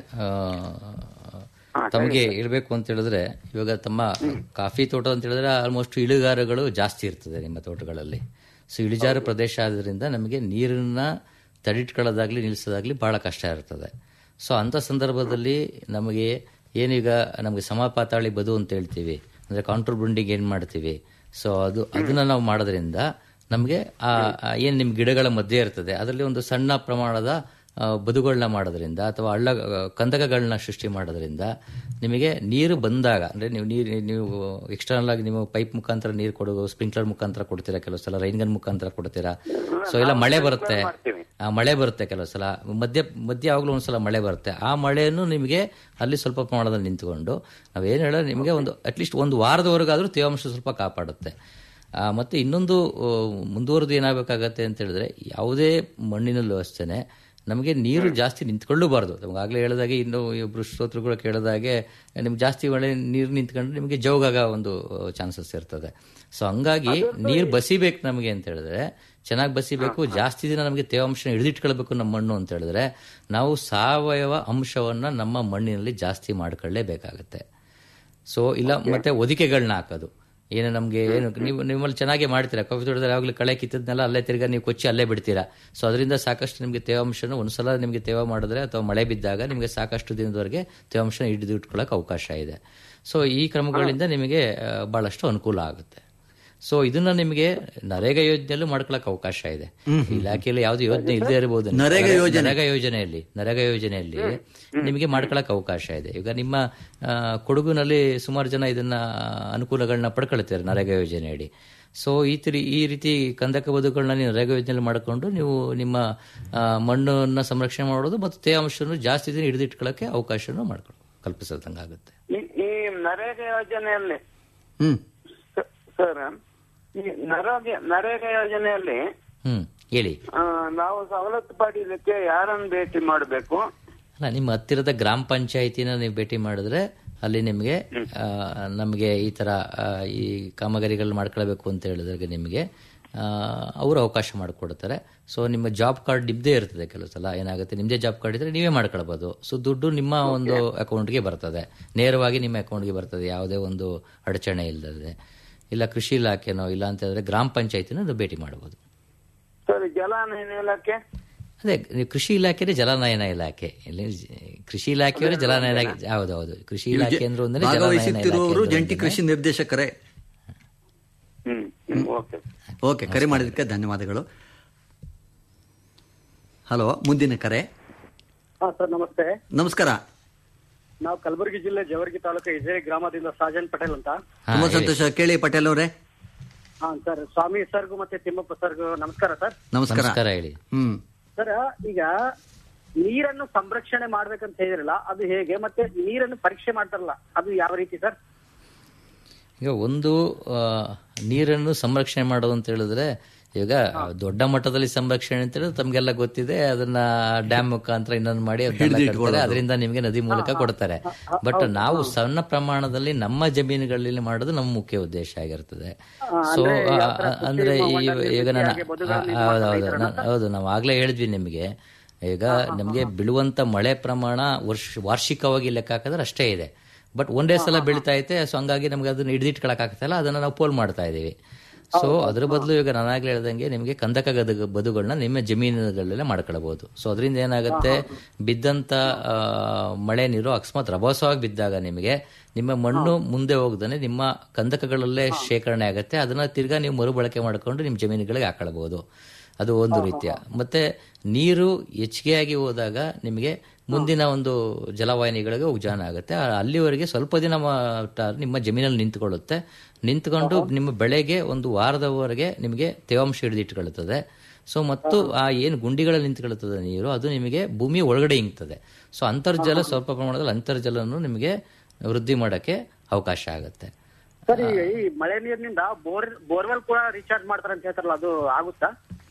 ತಮಗೆ ಹೇಳ್ಬೇಕು ಅಂತ ಹೇಳಿದ್ರೆ ಇವಾಗ ತಮ್ಮ ಕಾಫಿ ತೋಟ ಅಂತ ಹೇಳಿದ್ರೆ ಆಲ್ಮೋಸ್ಟ್ ಇಳಿಗಾರಗಳು ಜಾಸ್ತಿ ಇರ್ತದೆ ನಿಮ್ಮ ತೋಟಗಳಲ್ಲಿ ಸೊ ಇಳಿಜಾರು ಪ್ರದೇಶ ಆದ್ರಿಂದ ನಮಗೆ ನೀರನ್ನ ತಡಿಟ್ಕೊಳ್ಳೋದಾಗ್ಲಿ ನಿಲ್ಲಿಸೋದಾಗ್ಲಿ ಬಹಳ ಕಷ್ಟ ಇರ್ತದೆ ಸೊ ಅಂಥ ಸಂದರ್ಭದಲ್ಲಿ ನಮಗೆ ಏನೀಗ ನಮಗೆ ಸಮಪಾತಾಳಿ ಬದು ಅಂತ ಹೇಳ್ತೀವಿ ಅಂದ್ರೆ ಕಾಂಟ್ರೋಲ್ ಬಂಡಿಂಗ್ ಏನ್ ಮಾಡ್ತೀವಿ ಸೊ ಅದು ಅದನ್ನ ನಾವು ಮಾಡೋದ್ರಿಂದ ನಮಗೆ ಆ ಆ ಏನ್ ನಿಮ್ ಗಿಡಗಳ ಮಧ್ಯೆ ಇರ್ತದೆ ಅದರಲ್ಲಿ ಒಂದು ಸಣ್ಣ ಪ್ರಮಾಣದ ಆ, ಬದುಗಳನ್ನ ಮಾಡೋದ್ರಿಂದ ಅಥವಾ ಹಳ್ಳ ಆ, ಕಂದಕಗಳನ್ನ ಸೃಷ್ಟಿ ಮಾಡೋದ್ರಿಂದ ನಿಮಗೆ ನೀರು ಬಂದಾಗ ಅಂದ್ರೆ ನೀವು ನೀರು ನೀವು ಎಕ್ಸ್ಟರ್ನಲ್ ಆಗಿ ನೀವು ಪೈಪ್ ಮುಖಾಂತರ ನೀರು ಕೊಡೋದು ಸ್ಪ್ರಿಂಕ್ಲರ್ ಮುಖಾಂತರ ಕೊಡ್ತೀರಾ ಕೆಲವು ಸಲ ರೈನ್ ಗನ್ ಮುಖಾಂತರ ಕೊಡ್ತೀರಾ ಸೊ ಇಲ್ಲ ಮಳೆ ಬರುತ್ತೆ ಆ ಮಳೆ ಬರುತ್ತೆ ಕೆಲವು ಸಲ ಮಧ್ಯ ಮಧ್ಯ ಯಾವಾಗಲೂ ಒಂದ್ಸಲ ಮಳೆ ಬರುತ್ತೆ ಆ ಮಳೆಯನ್ನು ನಿಮಗೆ ಅಲ್ಲಿ ಸ್ವಲ್ಪ ಪ್ರಮಾಣದಲ್ಲಿ ನಿಂತ್ಕೊಂಡು ನಾವೇನು ಹೇಳೋದು ನಿಮಗೆ ಒಂದು ಅಟ್ಲೀಸ್ಟ್ ಒಂದು ವಾರದವರೆಗಾದ್ರೂ ತೇವಾಂಶ ಸ್ವಲ್ಪ ಕಾಪಾಡುತ್ತೆ ಆ, ಮತ್ತೆ ಇನ್ನೊಂದು ಆ, ಮುಂದುವರೆದು ಏನಾಗಬೇಕಾಗತ್ತೆ ಅಂತ ಹೇಳಿದ್ರೆ ಯಾವುದೇ ಮಣ್ಣಿನಲ್ಲೂ ಅಷ್ಟೇನೆ ನಮಗೆ ನೀರು ಜಾಸ್ತಿ ನಿಂತ್ಕೊಳ್ಳಬಾರ್ದು ನಮ್ಗೆ ಆಗ್ಲೇ ಹೇಳಿದಾಗೆ ಇನ್ನು ಇಬ್ಬರು ಶ್ರೋತೃಗಳು ಕೇಳಿದಾಗೆ ನಿಮ್ಗೆ ಜಾಸ್ತಿ ಮಳೆ ನೀರು ನಿಂತ್ಕೊಂಡ್ರೆ ನಿಮಗೆ ಜೋಗಾಗ ಒಂದು ಚಾನ್ಸಸ್ ಇರ್ತದೆ ಸೊ ಹಂಗಾಗಿ ನೀರು ಬಸಿಬೇಕು ನಮಗೆ ಅಂತ ಹೇಳಿದ್ರೆ ಚೆನ್ನಾಗಿ ಬಸಿಬೇಕು ಜಾಸ್ತಿ ದಿನ ನಮಗೆ ತೇವಾಂಶ ಹಿಡಿದಿಟ್ಕೊಳ್ಬೇಕು ನಮ್ಮ ಮಣ್ಣು ಅಂತ ಹೇಳಿದ್ರೆ ನಾವು ಸಾವಯವ ಅಂಶವನ್ನ ನಮ್ಮ ಮಣ್ಣಿನಲ್ಲಿ ಜಾಸ್ತಿ ಮಾಡ್ಕೊಳ್ಳೇಬೇಕಾಗತ್ತೆ ಸೊ ಇಲ್ಲ ಮತ್ತೆ ಒದಿಕೆಗಳನ್ನ ಹಾಕೋದು ಏನು ನಮಗೆ ಏನು ನೀವು ನಿಮ್ಮಲ್ಲಿ ಚೆನ್ನಾಗಿ ಮಾಡ್ತೀರಾ ಕಾಫಿ ತೋಟದಲ್ಲಿ ಯಾವಾಗಲೂ ಕಳೆ ಕಿತ್ತದ್ನೆಲ್ಲ ಅಲ್ಲೇ ತಿರ್ಗಾ ನೀವು ಕೊಚ್ಚಿ ಅಲ್ಲೇ ಬಿಡ್ತೀರಾ ಸೊ ಅದರಿಂದ ಸಾಕಷ್ಟು ನಿಮಗೆ ತೇವಾಂಶನ ಒಂದ್ಸಲ ನಿಮಗೆ ತೇವ ಮಾಡಿದ್ರೆ ಅಥವಾ ಮಳೆ ಬಿದ್ದಾಗ ನಿಮಗೆ ಸಾಕಷ್ಟು ದಿನದವರೆಗೆ ತೇವಾಂಶನ ಹಿಡಿದು ಇಟ್ಕೊಳ್ಳೋಕೆ ಅವಕಾಶ ಇದೆ ಸೊ ಈ ಕ್ರಮಗಳಿಂದ ನಿಮಗೆ ಆ, ಬಹಳಷ್ಟು ಅನುಕೂಲ ಆಗುತ್ತೆ ಸೊ ಇದನ್ನ ನಿಮಗೆ ನರೇಗಾ ಯೋಜನೆಯಲ್ಲೂ ಮಾಡ್ಕೊಳಕ್ ಅವಕಾಶ ಇದೆ ಇಲಾಖೆಯಲ್ಲಿ ಯಾವ್ದು ಯೋಜನೆ ಇಲ್ಲದೆ ಇರಬಹುದು ನರೇಗಾ ಯೋಜನೆ. ನರೇಗಾ ಯೋಜನೆಯಲ್ಲಿ ನರೇಗಾ ಯೋಜನೆಯಲ್ಲಿ ನಿಮಗೆ ಮಾಡ್ಕೊಳಕ್ ಅವಕಾಶ ಇದೆ ಈಗ ನಿಮ್ಮ ಆ, ಕೊಡಗುನಲ್ಲಿ ಸುಮಾರು ಜನ ಇದನ್ನ ಅನುಕೂಲಗಳನ್ನ ಪಡ್ಕೊಳ್ತಾರೆ ನರೇಗಾ ಯೋಜನೆಯಡಿ ಸೊ ಈ ತಿ ಈ ರೀತಿ ಕಂದಕ ಬದುಗಳನ್ನ ನೀವು ನರೇಗಾ ಯೋಜನೆಯಲ್ಲಿ ಮಾಡಿಕೊಂಡು ನೀವು ನಿಮ್ಮ ಆ, ಮಣ್ಣನ್ನ ಸಂರಕ್ಷಣೆ ಮಾಡೋದು ಮತ್ತು ತೇವಾಂಶವನ್ನು ಜಾಸ್ತಿ ದಿನ ಹಿಡಿದಿಟ್ಕೊಳ್ಳೋಕೆ ಅವಕಾಶವನ್ನು ಮಾಡ್ಕೊಳ್ಳೋ ಕಲ್ಪಿಸದಂಗಾಗುತ್ತೆ ಈ- ಈ ನರೇಗಾ ಯೋಜನೆಯಲ್ಲಿ ಹ್ಮ್ ಸ- ಸರ್ ಈ ನರೇಗಾ ನರೇಗಾ ಯೋಜನೆಯಲ್ಲಿ ಹ್ಮ್ ಹೇಳಿ ಆ, ನಾವು ಸವಲತ್ತು ಪಡೀಲಿಕ್ಕೆ ಯಾರನ್ನು ಭೇಟಿ ಮಾಡಬೇಕು ಅಲ್ಲ ನಿಮ್ಮ ಹತ್ತಿರದ ಗ್ರಾಮ ಪಂಚಾಯತಿನ ನೀವು ಭೇಟಿ ಮಾಡಿದ್ರೆ ಅಲ್ಲಿ ನಿಮಗೆ ಆ, ನಮಗೆ ಈ ತರ ಆ, ಈ ಕಾಮಗಾರಿಗಳು ಮಾಡ್ಕೊಳ್ಬೇಕು ಅಂತ ಹೇಳಿದ್ರೆ ನಿಮಗೆ ಆ, ಅವರು ಅವಕಾಶ ಮಾಡಿಕೊಡ್ತಾರೆ ಸೊ ನಿಮ್ಮ ಜಾಬ್ ಕಾರ್ಡ್ ನಿಮ್ಮದೇ ಇರ್ತದೆ ಕೆಲವು ಸಲ ಏನಾಗುತ್ತೆ ನಿಮ್ಮದೇ ಜಾಬ್ ಕಾರ್ಡ್ ಇದ್ರೆ ನೀವೇ ಮಾಡ್ಕೊಳ್ಬೋದು ಸೊ ದುಡ್ಡು ನಿಮ್ಮ ಒಂದು ಅಕೌಂಟ್ಗೆ ಬರ್ತದೆ ನೇರವಾಗಿ ನಿಮ್ಮ ಅಕೌಂಟ್ಗೆ ಬರ್ತದೆ ಯಾವುದೇ ಒಂದು ಅಡಚಣೆ ಇಲ್ಲದೆ ಇಲ್ಲ ಕೃಷಿ ಇಲಾಖೆನೋ ಇಲ್ಲ ಅಂತ ಹೇಳಿದ್ರೆ ಗ್ರಾಮ ಪಂಚಾಯತಿನ ನೀವು ಭೇಟಿ ಮಾಡಬಹುದು ಸರ್ ಜಲಾನಯನ ಇಲಾಖೆ ಅದೇ ನೀವು ಕೃಷಿ ಇಲಾಖೆ ಜಲನಯನ ಇಲಾಖೆ ಇಲ್ಲಿ ಜ- ಕೃಷಿ ಇಲಾಖೆಯವರೇ ಜಲನಯನ ಹೌದೌದು ಕೃಷಿ ಇಲಾಖೆ ಅಂದ್ರೆ ಒಂದೇ ಜಲನಯನ ಭಾಗವಹಿಸುತ್ತಿರುವವರು ಇಲಾಖೆ ಜಂಟಿ ಕೃಷಿ ನಿರ್ದೇಶಕರೇ ಹ್ಮ್ ಹ್ಮ್ ಓಕೆ ಓಕೆ ಕರೆ ಮಾಡಿದ್ದಕ್ಕೆ ಧನ್ಯವಾದಗಳು ಹಲೋ ಮುಂದಿನ ಕರೆ ಹಾ ಸರ್ ನಮಸ್ತೆ ನಮಸ್ಕಾರ ನಾವು ಕಲಬುರಗಿ ಜಿಲ್ಲೆ ಜವರ್ಗಿ ತಾಲೂಕು ಇಜೆ ಗ್ರಾಮದಿಂದ ಸಾಜನ್ ಪಟೇಲ್ ಅಂತ ಹಾ, ತುಂಬಾ ಹೇಳಿ. ಸಂತೋಷ ಕೇಳಿ ಪಟೇಲ್ ಅವರೇ ಹಾ ಸರ್ ಸ್ವಾಮಿ ಸರ್ಗೂ ಮತ್ತೆ ತಿಮ್ಮಪ್ಪ ಸರ್ಗೂ ನಮಸ್ಕಾರ ಸರ್ ನಮಸ್ಕಾರ ನಮಸ್ಕಾರ ಹೇಳಿ ಹ್ಮ್ ಸರ್ ಈಗ ನೀರನ್ನು ಸಂರಕ್ಷಣೆ ಮಾಡ್ಬೇಕಂತ ಹೇಳಿದ್ರಲ್ಲ ಅದು ಹೇಗೆ ಮತ್ತೆ ನೀರನ್ನು ಪರೀಕ್ಷೆ ಮಾಡ್ತಾರಲ್ಲ ಅದು ಯಾವ ರೀತಿ ಸರ್ ಈಗ ಒಂದು ಆ, ನೀರನ್ನು ಸಂರಕ್ಷಣೆ ಮಾಡೋದು ಅಂತ ಹೇಳಿದ್ರೆ ಈಗ ದೊಡ್ಡ ಮಟ್ಟದಲ್ಲಿ ಸಂರಕ್ಷಣೆ ಅಂತ ಹೇಳಿದ್ರೆ ತಮ್ಗೆಲ್ಲ ಗೊತ್ತಿದೆ ಅದನ್ನ ಡ್ಯಾಮ್ ಮುಖಾಂತರ ಇನ್ನೊಂದು ಮಾಡಿ ಅದನ್ನೆಲ್ಲ ಕಟ್ತಾರೆ ಅದರಿಂದ ನಿಮಗೆ ನದಿ ಮೂಲಕ ಕೊಡ್ತಾರೆ ಬಟ್ ನಾವು ಸಣ್ಣ ಪ್ರಮಾಣದಲ್ಲಿ ನಮ್ಮ ಜಮೀನುಗಳಲ್ಲಿ ಮಾಡೋದು ನಮ್ಮ ಮುಖ್ಯ ಉದ್ದೇಶ ಆಗಿರ್ತದೆ ಸೊ ಅಂದ್ರೆ ಈ ಈಗ ನಾನು ಹೌದೌದು ನಾನ್- ಹೌದು ನಾವು ಆಗ್ಲೇ ಹೇಳಿದ್ವಿ ನಿಮಗೆ ಈಗ ನಮಗೆ ಬೀಳುವಂತ ಮಳೆ ಪ್ರಮಾಣ ವರ್ಷ ವಾರ್ಷಿಕವಾಗಿ ಲೆಕ್ಕ ಹಾಕಿದ್ರೆ ಅಷ್ಟೇ ಇದೆ ಬಟ್ ಒಂದೇ ಸಲ ಬೀಳ್ತಾ ಐತೆ ಸೊ ಹಂಗಾಗಿ ನಮ್ಗೆ ಅದನ್ನ ಹಿಡಿದಿಟ್ಕೊಳಕ್ ಆಗ್ತಾಯಿಲ್ಲ ಅದನ್ನ ನಾವು ಪೋಲ್ ಮಾಡ್ತಾ ಇದೀವಿ ಸೊ ಅದ್ರ ಬದಲು ಈಗ ನಾನಾಗ್ಲೇ ಹೇಳ್ದಂಗೆ ನಿಮಗೆ ಕಂದಕ ಗದ ಬದುಗಳನ್ನ ನಿಮ್ಮ ಜಮೀನುಗಳಲ್ಲೇ ಮಾಡ್ಕೊಳ್ಬಹುದು ಸೊ ಅದರಿಂದ ಏನಾಗುತ್ತೆ ಬಿದ್ದಂತ ಆ, ಮಳೆ ನೀರು ಅಕಸ್ಮಾತ್ ರಭಸವಾಗಿ ಬಿದ್ದಾಗ ನಿಮಗೆ ನಿಮ್ಮ ಮಣ್ಣು ಮುಂದೆ ಹೋಗದೇ ನಿಮ್ಮ ಕಂದಕಗಳಲ್ಲೇ ಶೇಖರಣೆ ಆಗುತ್ತೆ ಅದನ್ನ ತಿರ್ಗಾ ನೀವು ಮರುಬಳಕೆ ಮಾಡ್ಕೊಂಡು ನಿಮ್ಮ ಜಮೀನುಗಳಿಗೆ ಹಾಕೊಳ್ಬಹುದು ಅದು ಒಂದು ರೀತಿಯ ಮತ್ತೆ ನೀರು ಹೆಚ್ಚಿಗೆಯಾಗಿ ಹೋದಾಗ ನಿಮಗೆ ಮುಂದಿನ ಒಂದು ಜಲವಾಹಿನಿಗಳಿಗೆ ಉಜಾನ ಆಗುತ್ತೆ ಆ- ಅಲ್ಲಿವರೆಗೆ ಸ್ವಲ್ಪ ದಿನ ಮಟ್ಟ ನಿಮ್ಮ ಜಮೀನಲ್ಲಿ ನಿಂತ್ಕೊಳ್ಳುತ್ತೆ ನಿಂತ್ಕೊಂಡು ನಿಮ್ಮ ಬೆಳೆಗೆ ಒಂದು ವಾರದವರೆಗೆ ನಿಮಗೆ ತೇವಾಂಶ ಹಿಡಿದಿಟ್ಕೊಳ್ಳುತ್ತದೆ ಸೊ ಮತ್ತು ಆ ಏನು ಗುಂಡಿಗಳಲ್ಲಿ ನಿಂತ್ಕೊಳ್ತದೆ ನೀರು ಅದು ನಿಮಗೆ ಭೂಮಿಯ ಒಳಗಡೆ ಇಂಗ್ತದೆ ಸೊ ಅಂತರ್ಜಲ ಸ್ವಲ್ಪ ಪ್ರಮಾಣದಲ್ಲಿ ಅಂತರ್ಜಲನು ನಿಮಗೆ ವೃದ್ಧಿ ಮಾಡೋಕ್ಕೆ ಅವಕಾಶ ಆಗುತ್ತೆ ಸರ್ ಈ ಈ ಮಳೆ ನೀರಿನಿಂದ ಬೋರ್ ಬೋರ್ವೆಲ್ ಕೂಡ ರೀಚಾರ್ಜ್ ಮಾಡ್ತಾರೆ ಅಂತ ಹೇಳ್ತಾರಲ್ಲ ಅದು ಆಗುತ್ತಾ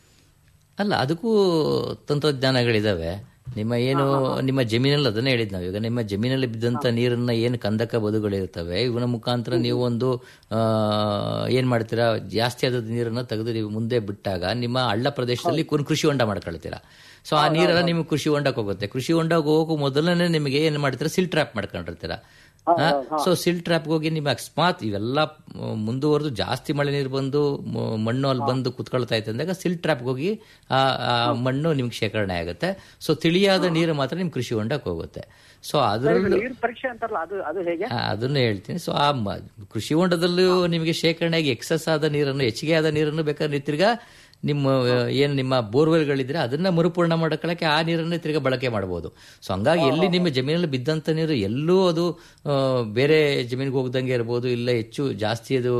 ಅಲ್ಲ ಅದಕ್ಕೂ ತಂತ್ರಜ್ಞಾನಗಳಿದಾವೆ ನಿಮ್ಮ ಏನು ನಿಮ್ಮ ಜಮೀನಲ್ಲಿ ಅದನ್ನೇ ಹೇಳಿದ್ ನಾವು ಈಗ ನಿಮ್ಮ ಜಮೀನಲ್ಲಿ ಬಿದ್ದಂತ ನೀರನ್ನ ಏನು ಕಂದಕ ಬದುಗಳಿರ್ತವೆ ಇವನ ಮುಖಾಂತರ ನೀವು ಒಂದು ಆ, ಏನ್ ಮಾಡ್ತೀರಾ ಜಾಸ್ತಿ ಆದ ನೀರನ್ನ ತೆಗೆದು ನೀವು ಮುಂದೆ ಬಿಟ್ಟಾಗ ನಿಮ್ಮ ಹಳ್ಳ ಪ್ರದೇಶದಲ್ಲಿ ಒಂದು ಕೃಷಿ ಹೊಂಡ ಮಾಡ್ಕೊಳ್ತೀರಾ ಸೊ ಆ ನೀರೆಲ್ಲ ನಿಮ್ಗೆ ಕೃಷಿ ಹೊಂಡಕ್ಕೆ ಹೋಗುತ್ತೆ ಕೃಷಿ ಹೊಂಡಕ್ಕೆ ಹೋಗೋ ಮೊದಲನೇ ನಿಮಗೆ ಏನ್ ಮಾಡ್ತೀರಾ ಸಿಲ್ ಟ್ರ್ಯಾಪ್ ಮಾಡ್ಕೊಂಡಿರ್ತೀರಾ ಸೊ ಸಿಲ್ ಟ್ರ್ಯಾಪ್ ಹೋಗಿ ನಿಮ್ಮ ಅಕಸ್ಮಾತ್ ಇವೆಲ್ಲ ಮ್, ಮುಂದುವರೆದು ಜಾಸ್ತಿ ಮಳೆ ನೀರು ಬಂದು ಮ್, ಮಣ್ಣು ಅಲ್ಲಿ ಬಂದು ಕುತ್ಕೊಳ್ತಾ ಇತ್ತು ಅಂದಾಗ ಸಿಲ್ ಟ್ರ್ಯಾಪ್ ಹೋಗಿ ಆ ಆ ಮಣ್ಣು ನಿಮ್ಗೆ ಶೇಖರಣೆ ಆಗುತ್ತೆ ಸೊ ತಿಳಿಯಾದ ನೀರು ಮಾತ್ರ ನಿಮ್ ಕೃಷಿ ಹೊಂಡಕ್ಕೆ ಹೋಗುತ್ತೆ ಸೊ ಅದರಲ್ಲೂ ನೀರ್ ಪರೀಕ್ಷೆ ಅಂತಾರಲ್ಲ ಅದು ಅದು ಹೇಗೆ ಆ, ಅದನ್ನು ಹೇಳ್ತೀನಿ ಸೊ ಆ ಮ- ಕೃಷಿ ಹೊಂಡದಲ್ಲೂ ನಿಮಗೆ ಶೇಖರಣೆಯಾಗಿ ಎಕ್ಸಸ್ ಆದ ನೀರನ್ನು ಹೆಚ್ಚಿಗೆ ಆದ ನೀರನ್ನು ಬೇಕಾದ್ರೆ ನೀವು ತಿರ್ಗಾ ನಿಮ್ಮ ಆ, ಏನು ನಿಮ್ಮ ಬೋರ್ವೆಲ್ಗಳಿದ್ರೆ ಅದನ್ನ ಮರುಪೂರ್ಣ ಮಾಡ್ಕೊಳ್ಳಕ್ಕೆ ಆ ನೀರನ್ನು ತಿರ್ಗಾ ಬಳಕೆ ಮಾಡಬಹುದು ಸೊ ಹಂಗಾಗಿ ಎಲ್ಲಿ ನಿಮ್ಮ ಜಮೀನಲ್ಲಿ ಬಿದ್ದಂತ ನೀರು ಎಲ್ಲೂ ಅದು ಆ, ಬೇರೆ ಜಮೀನಿಗೆ ಹೋಗ್ದಂಗೆ ಇರ್ಬೋದು ಇಲ್ಲ ಹೆಚ್ಚು ಜಾಸ್ತಿ ಅದು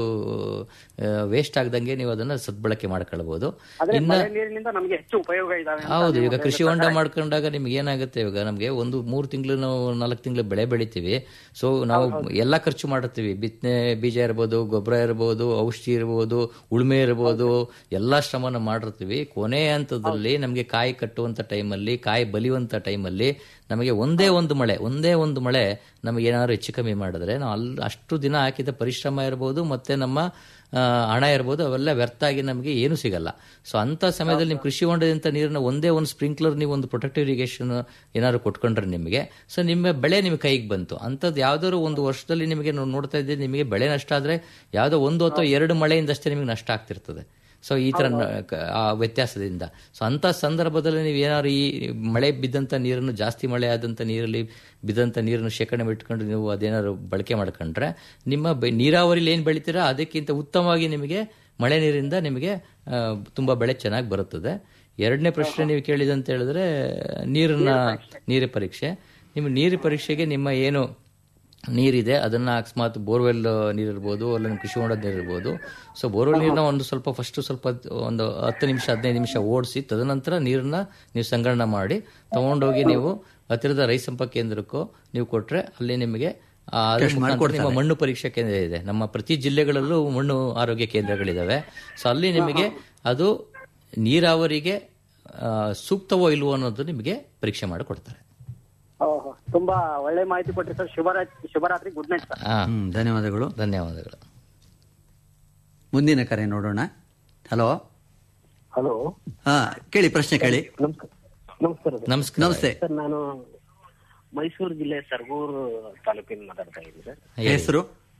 ವೇಸ್ಟ್ ಆಗ್ದಂಗೆ ನೀವು ಅದನ್ನ ಸದ್ಬಳಕೆ ಮಾಡ್ಕೊಳ್ಬಹುದು ಆದ್ರೆ ಇನ್ನ ಮಳೆ ನೀರಿನಿಂದ ನಮ್ಗೆ ಹೆಚ್ಚು ಉಪಯೋಗ ಇದಾವೆ ಅಂತ ಹೌದು ನೀವು ಈಗ ಕೃಷಿ ಹೊಂಡ ಮಾಡ್ಕೊಂಡಾಗ ನಿಮ್ಗೆ ಏನಾಗುತ್ತೆ ಇವಾಗ ನಮ್ಗೆ ಒಂದು ಮೂರು ತಿಂಗಳು ನಾವು ನಾಲ್ಕು ತಿಂಗಳು ಬೆಳೆ ಬೆಳಿತೀವಿ ಸೊ ನಾವು ಎಲ್ಲ ಖರ್ಚು ಮಾಡಿರ್ತೀವಿ ಬಿತ್ತನೆ ಬೀಜ ಇರ್ಬೋದು ಗೊಬ್ಬರ ಇರ್ಬೋದು ಔಷಧಿ ಇರ್ಬೋದು ಉಳುಮೆ ಇರ್ಬೋದು ಎಲ್ಲಾ ಶ್ರಮನ ಮಾಡಿರ್ತೀವಿ ಕೊನೆ ಹಂತದಲ್ಲಿ ನಮಗೆ ಕಾಯಿ ಕಟ್ಟುವಂತ ಟೈಮಲ್ಲಿ ಕಾಯಿ ಬಲಿಯುವಂತ ಟೈಮಲ್ಲಿ ನಮಗೆ ಒಂದೇ ಒಂದು ಮಳೆ ಒಂದೇ ಒಂದು ಮಳೆ ನಮಗೆ ಏನಾದ್ರು ಹೆಚ್ಚು ಕಮ್ಮಿ ಮಾಡಿದ್ರೆ ನಾವು ಅಲ್ಲಿ ಅಷ್ಟು ದಿನ ಹಾಕಿದ ಪರಿಶ್ರಮ ಇರ್ಬೋದು ಮತ್ತೆ ನಮ್ಮ ಆ, ಹಣ ಇರ್ಬೋದು ಅವೆಲ್ಲ ವ್ಯರ್ಥ ಆಗಿ ನಮಗೆ ಏನು ಸಿಗಲ್ಲ ಸೊ ಅಂತ ಸಮಯದಲ್ಲಿ ನೀವು ಕೃಷಿ ಹೊಂಡದಿಂದ ನೀರನ್ನ ಒಂದೇ ಒಂದು ಸ್ಪ್ರಿಂಕ್ಲರ್ ನೀವು ಒಂದು ಪ್ರೊಟೆಕ್ಟಿವ್ ಇರಿಗೇಷನ್ ಏನಾದ್ರು ಕೊಟ್ಕೊಂಡ್ರೆ ನಿಮಗೆ ಸೊ ನಿಮ್ಮ ಬೆಳೆ ನಿಮಗೆ ಕೈಗೆ ಬಂತು ಅಂಥದ್ದು ಯಾವ್ದಾದ್ರು ಒಂದು ವರ್ಷದಲ್ಲಿ ನಿಮಗೆ ನಾವು ನೋಡ್ತಾ ಇದ್ದೀವಿ ನಿಮಗೆ ಬೆಳೆ ನಷ್ಟ ಆದ್ರೆ ಯಾವುದೋ ಒಂದು ಅಥವಾ ಎರಡು ಮಳೆಯಿಂದಷ್ಟೇ ನಿಮಗೆ ನಷ್ಟ ಆಗ್ತಿರ್ತದೆ ಸೊ ಈ ತರ ನ- ಕ- ಆ ವ್ಯತ್ಯಾಸದಿಂದ ಸೊ ಅಂತ ಸಂದರ್ಭದಲ್ಲಿ ನೀವು ಏನಾದ್ರು ಈ ಮಳೆ ಬಿದ್ದಂತ ನೀರನ್ನು ಜಾಸ್ತಿ ಮಳೆ ಆದಂತ ನೀರಲ್ಲಿ ಬಿದ್ದಂತ ನೀರನ್ನು ಶೇಖರಣೆ ಇಟ್ಕೊಂಡು ನೀವು ಅದೇನಾದ್ರು ಬಳಕೆ ಮಾಡ್ಕೊಂಡ್ರೆ ನಿಮ್ಮ ಬೆ- ನೀರಾವರಿಲಿ ಏನ್ ಬೆಳಿತೀರಾ ಅದಕ್ಕಿಂತ ಉತ್ತಮವಾಗಿ ನಿಮಗೆ ಮಳೆ ನೀರಿಂದ ನಿಮಗೆ ಆ, ತುಂಬಾ ಬೆಳೆ ಚೆನ್ನಾಗಿ ಬರುತ್ತದೆ ಎರಡನೇ ಪ್ರಶ್ನೆ ನೀವು ಕೇಳಿದಂತ ಹೇಳಿದ್ರೆ ನೀರನ್ನ ನೀರು ಪರೀಕ್ಷೆ ನಿಮ್ಮ ನೀರು ಪರೀಕ್ಷೆಗೆ ನಿಮ್ಮ ಏನು ನೀರಿದೆ ಅದನ್ನ ಅಕಸ್ಮಾತ್ ಬೋರ್ವೆಲ್ ನೀರಿರ್ಬೋದು ಅಲ್ಲ ನಿಮ್ಮ ಕೃಷಿ ಹೊಂಡದ ನೀರಿರ್ಬೋದು ಸೊ ಬೋರ್ವೆಲ್ ನೀರನ್ನ ಒಂದು ಸ್ವಲ್ಪ ಫಸ್ಟ್ ಸ್ವಲ್ಪ ಒಂದು ಹತ್ತು ನಿಮಿಷ ಹದಿನೈದು ನಿಮಿಷ ಓಡಿಸಿ ತದನಂತರ ನೀರನ್ನ ನೀವು ಸಂಗ್ರಹಣ ಮಾಡಿ ತಗೊಂಡೋಗಿ ನೀವು ಹತ್ತಿರದ ರೈತ ಸಂಪರ್ಕ ಕೇಂದ್ರಕ್ಕೂ ನೀವು ಕೊಟ್ರೆ ಅಲ್ಲಿ ನಿಮಗೆ ಆ, ಅದ್ರ ಮುಖಾಂತರ ನಿಮ್ಮ ಮಣ್ಣು ಪರೀಕ್ಷಾ ಕೇಂದ್ರ ಇದೆ ನಮ್ಮ ಪ್ರತಿ ಜಿಲ್ಲೆಗಳಲ್ಲೂ ಮಣ್ಣು ಆರೋಗ್ಯ ಕೇಂದ್ರಗಳಿದಾವೆ ಸೊ ಅಲ್ಲಿ ನಿಮಗೆ ಅದು ನೀರಾವರಿಗೆ ಆ, ಸೂಕ್ತವೋ ಇಲ್ವೋ ಅನ್ನೋದು ನಿಮಗೆ ಪರೀಕ್ಷೆ ಮಾಡಿ ಕೊಡ್ತಾರೆ ಓಹೋ ತುಂಬಾ ಒಳ್ಳೆ ಮಾಹಿತಿ ಕೊಟ್ರಿ ಸರ್ ಶುಭರಾತ್ರಿ ಶುಭರಾತ್ರಿ ಗುಡ್ ನೈಟ್ ಸರ್ ಹಾ ಹ್ಮ್ ಧನ್ಯವಾದಗಳು ಧನ್ಯವಾದಗಳು ಮುಂದಿನ ಕರೆ ನೋಡೋಣ ಹಲೋ ಹಲೋ ಹಾ ಕೇಳಿ ಪ್ರಶ್ನೆ ಕೇಳಿ ನಮಸ್ಕಾರ ನಮಸ್ಕಾರ ಸರ್ ನಮಸ್ಕಾರ ನಮಸ್ತೆ ಸರ್ ನಾನು ಮೈಸೂರು ಜಿಲ್ಲೆ ಸರ್ಗೂರು ತಾಲೂಕಿನ ಮಾತಾಡ್ತಾ ಇದ್ದೀನಿ ಸರ್ ಹೆಸರು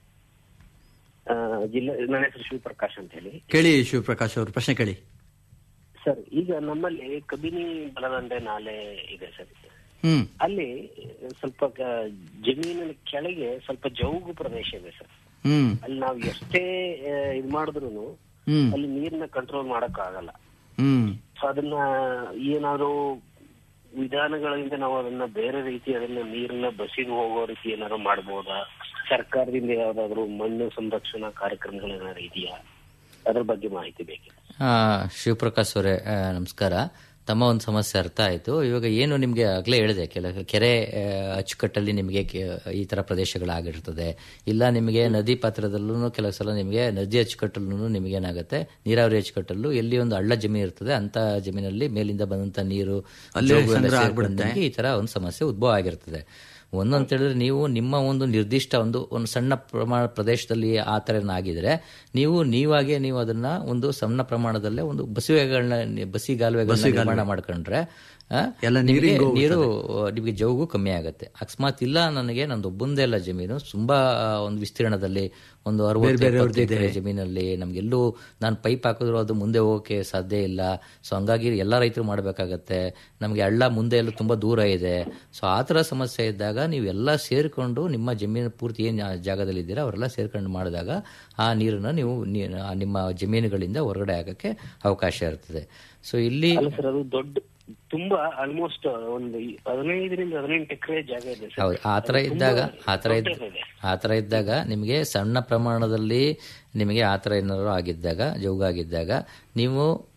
ಆ, ಜಿಲ್ಲೆ ನನ್ನ ಹೆಸರು ಶಿವಪ್ರಕಾಶ್ ಅಂತ ಹೇಳಿ ಕೇಳಿ ಶಿವಪ್ರಕಾಶ್ ಅವರು ಪ್ರಶ್ನೆ ಕೇಳಿ ಸರ್ ಈಗ ನಮ್ಮಲ್ಲಿ ಕಬಿನಿ ಬಲದಂಡೆ ನಾಲೆ ಇದೆ ಸರ್ ಹ್ಮ್ ಅಲ್ಲಿ ಸ್ವಲ್ಪ ಕ- ಜಮೀನಿನ ಕೆಳಗೆ ಸ್ವಲ್ಪ ಜೌಗು ಪ್ರದೇಶ ಇದೆ ಸರ್ ಹ್ಮ್ ಅಲ್ಲಿ ನಾವು ಎಷ್ಟೇ ಆ, ಇದ್ ಮಾಡಿದ್ರು ಹ್ಮ್ ಅಲ್ಲಿ ನೀರ್ನ ಕಂಟ್ರೋಲ್ ಮಾಡಕ್ ಆಗಲ್ಲ ಹ್ಮ್ ಸೊ ಅದನ್ನ ಏನಾದ್ರು ವಿಧಾನಗಳಿಂದ ನಾವು ಅದನ್ನ ಬೇರೆ ರೀತಿ ಅದನ್ನ ನೀರನ್ನ ಬಸಿಗೆ ಹೋಗೋ ರೀತಿ ಏನಾದ್ರು ಮಾಡ್ಬೋದಾ ಸರ್ಕಾರದಿಂದ ಯಾವ್ದಾದ್ರು ಮಣ್ಣು ಸಂರಕ್ಷಣಾ ಕಾರ್ಯಕ್ರಮಗಳು ಏನಾದ್ರು ಇದೆಯಾ ಅದ್ರ ಬಗ್ಗೆ ಮಾಹಿತಿ ಬೇಕಿದೆ ಆ, ಶಿವಪ್ರಕಾಶ್ ಅವರೇ ಆ, ನಮಸ್ಕಾರ ತಮ್ಮ ಒಂದು ಸಮಸ್ಯೆ ಅರ್ಥ ಆಯಿತು ಇವಾಗ ಏನು ನಿಮಗೆ ಆಗಲೇ ಹೇಳಿದೆ ಕೆಲ ಕೆರೆ ಆ, ಅಚ್ಚುಕಟ್ಟಲ್ಲಿ ನಿಮಗೆ ಕೆ- ಈ ಥರ ಪ್ರದೇಶಗಳಾಗಿರ್ತದೆ ಇಲ್ಲ ನಿಮಗೆ ನದಿ ಪಾತ್ರದಲ್ಲೂ ಕೆಲವು ಸಲ ನಿಮಗೆ ನದಿ ಅಚ್ಚುಕಟ್ಟಲ್ಲೂ ನಿಮಗೆ ಏನಾಗುತ್ತೆ ನೀರಾವರಿ ಅಚ್ಚುಕಟ್ಟಲ್ಲೂ ಎಲ್ಲಿ ಒಂದು ಹಳ್ಳ ಜಮೀನು ಇರ್ತದೆ ಅಂತ ಜಮೀನಲ್ಲಿ ಮೇಲಿಂದ ಬಂದಂತ ನೀರು ಅಲ್ಲೇ ಜೋಗು ಎಲ್ಲ ಸಂಗ್ರಹ ಸೇರ್ಕೊಂಡು ಆಗ್ಬಿಡುತ್ತೆ. ನಿಮ್ಗೆ ಈ ತರ ಒಂದು ಸಮಸ್ಯೆ ಉದ್ಭವ ಆಗಿರ್ತದೆ ಒಂದಂತ ಹೇಳಿದ್ರೆ ನೀವು ನಿಮ್ಮ ಒಂದು ನಿರ್ದಿಷ್ಟ ಒಂದು ಒಂದು ಸಣ್ಣ ಪ್ರಮಾಣ ಪ್ರದೇಶದಲ್ಲಿ ಆ ಥರ ಆಗಿದ್ರೆ ನೀವು ನೀವಾಗೆ ನೀವು ಅದನ್ನ ಒಂದು ಸಣ್ಣ ಪ್ರಮಾಣದಲ್ಲೇ ಒಂದು ಬಸಿವೆಗಳನ್ನ ಬಸಿಗಾಲುವೆಗಳನ್ನ ನಿರ್ಮಾಣ ಮಾಡ್ಕೊಂಡ್ರೆ ಆ, ಎಲ್ಲ ನಿಮಗೆ ನೀರಿಗೂ ನೀರು ನಿಮಗೆ ಜೌಗು ಕಮ್ಮಿ ಆಗುತ್ತೆ ಅಕಸ್ಮಾತ್ ಇಲ್ಲ ನನಗೆ ನಂದು ಒಬ್ಬಂದೇ ಅಲ್ಲ ಜಮೀನು ತುಂಬಾ ಆ, ಒಂದು ವಿಸ್ತೀರ್ಣದಲ್ಲಿ ಒಂದು ಅರವತ್ತು ಎಪ್ಪತ್ತು ಎಕರೆ ಜಮೀನಲ್ಲಿ ನಮ್ಗೆಲ್ಲೂ ನಾನು ಪೈಪ್ ಹಾಕಿದ್ರು ಅದು ಮುಂದೆ ಹೋಗೋಕೆ ಸಾಧ್ಯ ಇಲ್ಲ ಸೊ ಹಂಗಾಗಿ ಎಲ್ಲ ರೈತರು ಮಾಡಬೇಕಾಗತ್ತೆ ನಮಗೆ ಹಳ್ಳ ಮುಂದೆ ಎಲ್ಲ ತುಂಬಾ ದೂರ ಇದೆ ಸೊ ಆ ಥರ ಸಮಸ್ಯೆ ಇದ್ದಾಗ ನೀವು ಎಲ್ಲ ಸೇರಿಕೊಂಡು ನಿಮ್ಮ ಜಮೀನು ಪೂರ್ತಿ ಏನು ಜಾಗದಲ್ಲಿ ಇದ್ದೀರಾ ಅವರೆಲ್ಲ ಸೇರ್ಕೊಂಡು ಮಾಡಿದಾಗ ಆ ನೀರನ್ನ ನೀವು ನೀ- ಆ ನಿಮ್ಮ ಜಮೀನುಗಳಿಂದ ಹೊರಗಡೆ ಆಗಕ್ಕೆ ಅವಕಾಶ ಇರ್ತದೆ ಸೊ ಇಲ್ಲಿ ಅಲ್ಲ ಸರ್ ಅದು ದೊಡ್ಡ ತುಂಬಾ ಆಲ್ಮೋಸ್ಟ್ ಒಂದು ಈ ಹದಿನೈದರಿಂದ ಹದಿನೆಂಟು ಎಕರೆ ಜಾಗ ಇದೆ ಸರ್ ಹೌದು ಆ ಥರ ಇದ್ದಾಗ ಆ ಥರ ಇದ್ದ ದೊಡ್ಡದಿದೆ. ಆ ಥರ ಇದ್ದಾಗ ನಿಮಗೆ ಸಣ್ಣ ಪ್ರಮಾಣದಲ್ಲಿ ನಿಮಗೆ ಆ ಥರ ಏನಾದ್ರು ಆಗಿದ್ದಾಗ ಜೌಗಾಗಿದ್ದಾಗ ನೀವು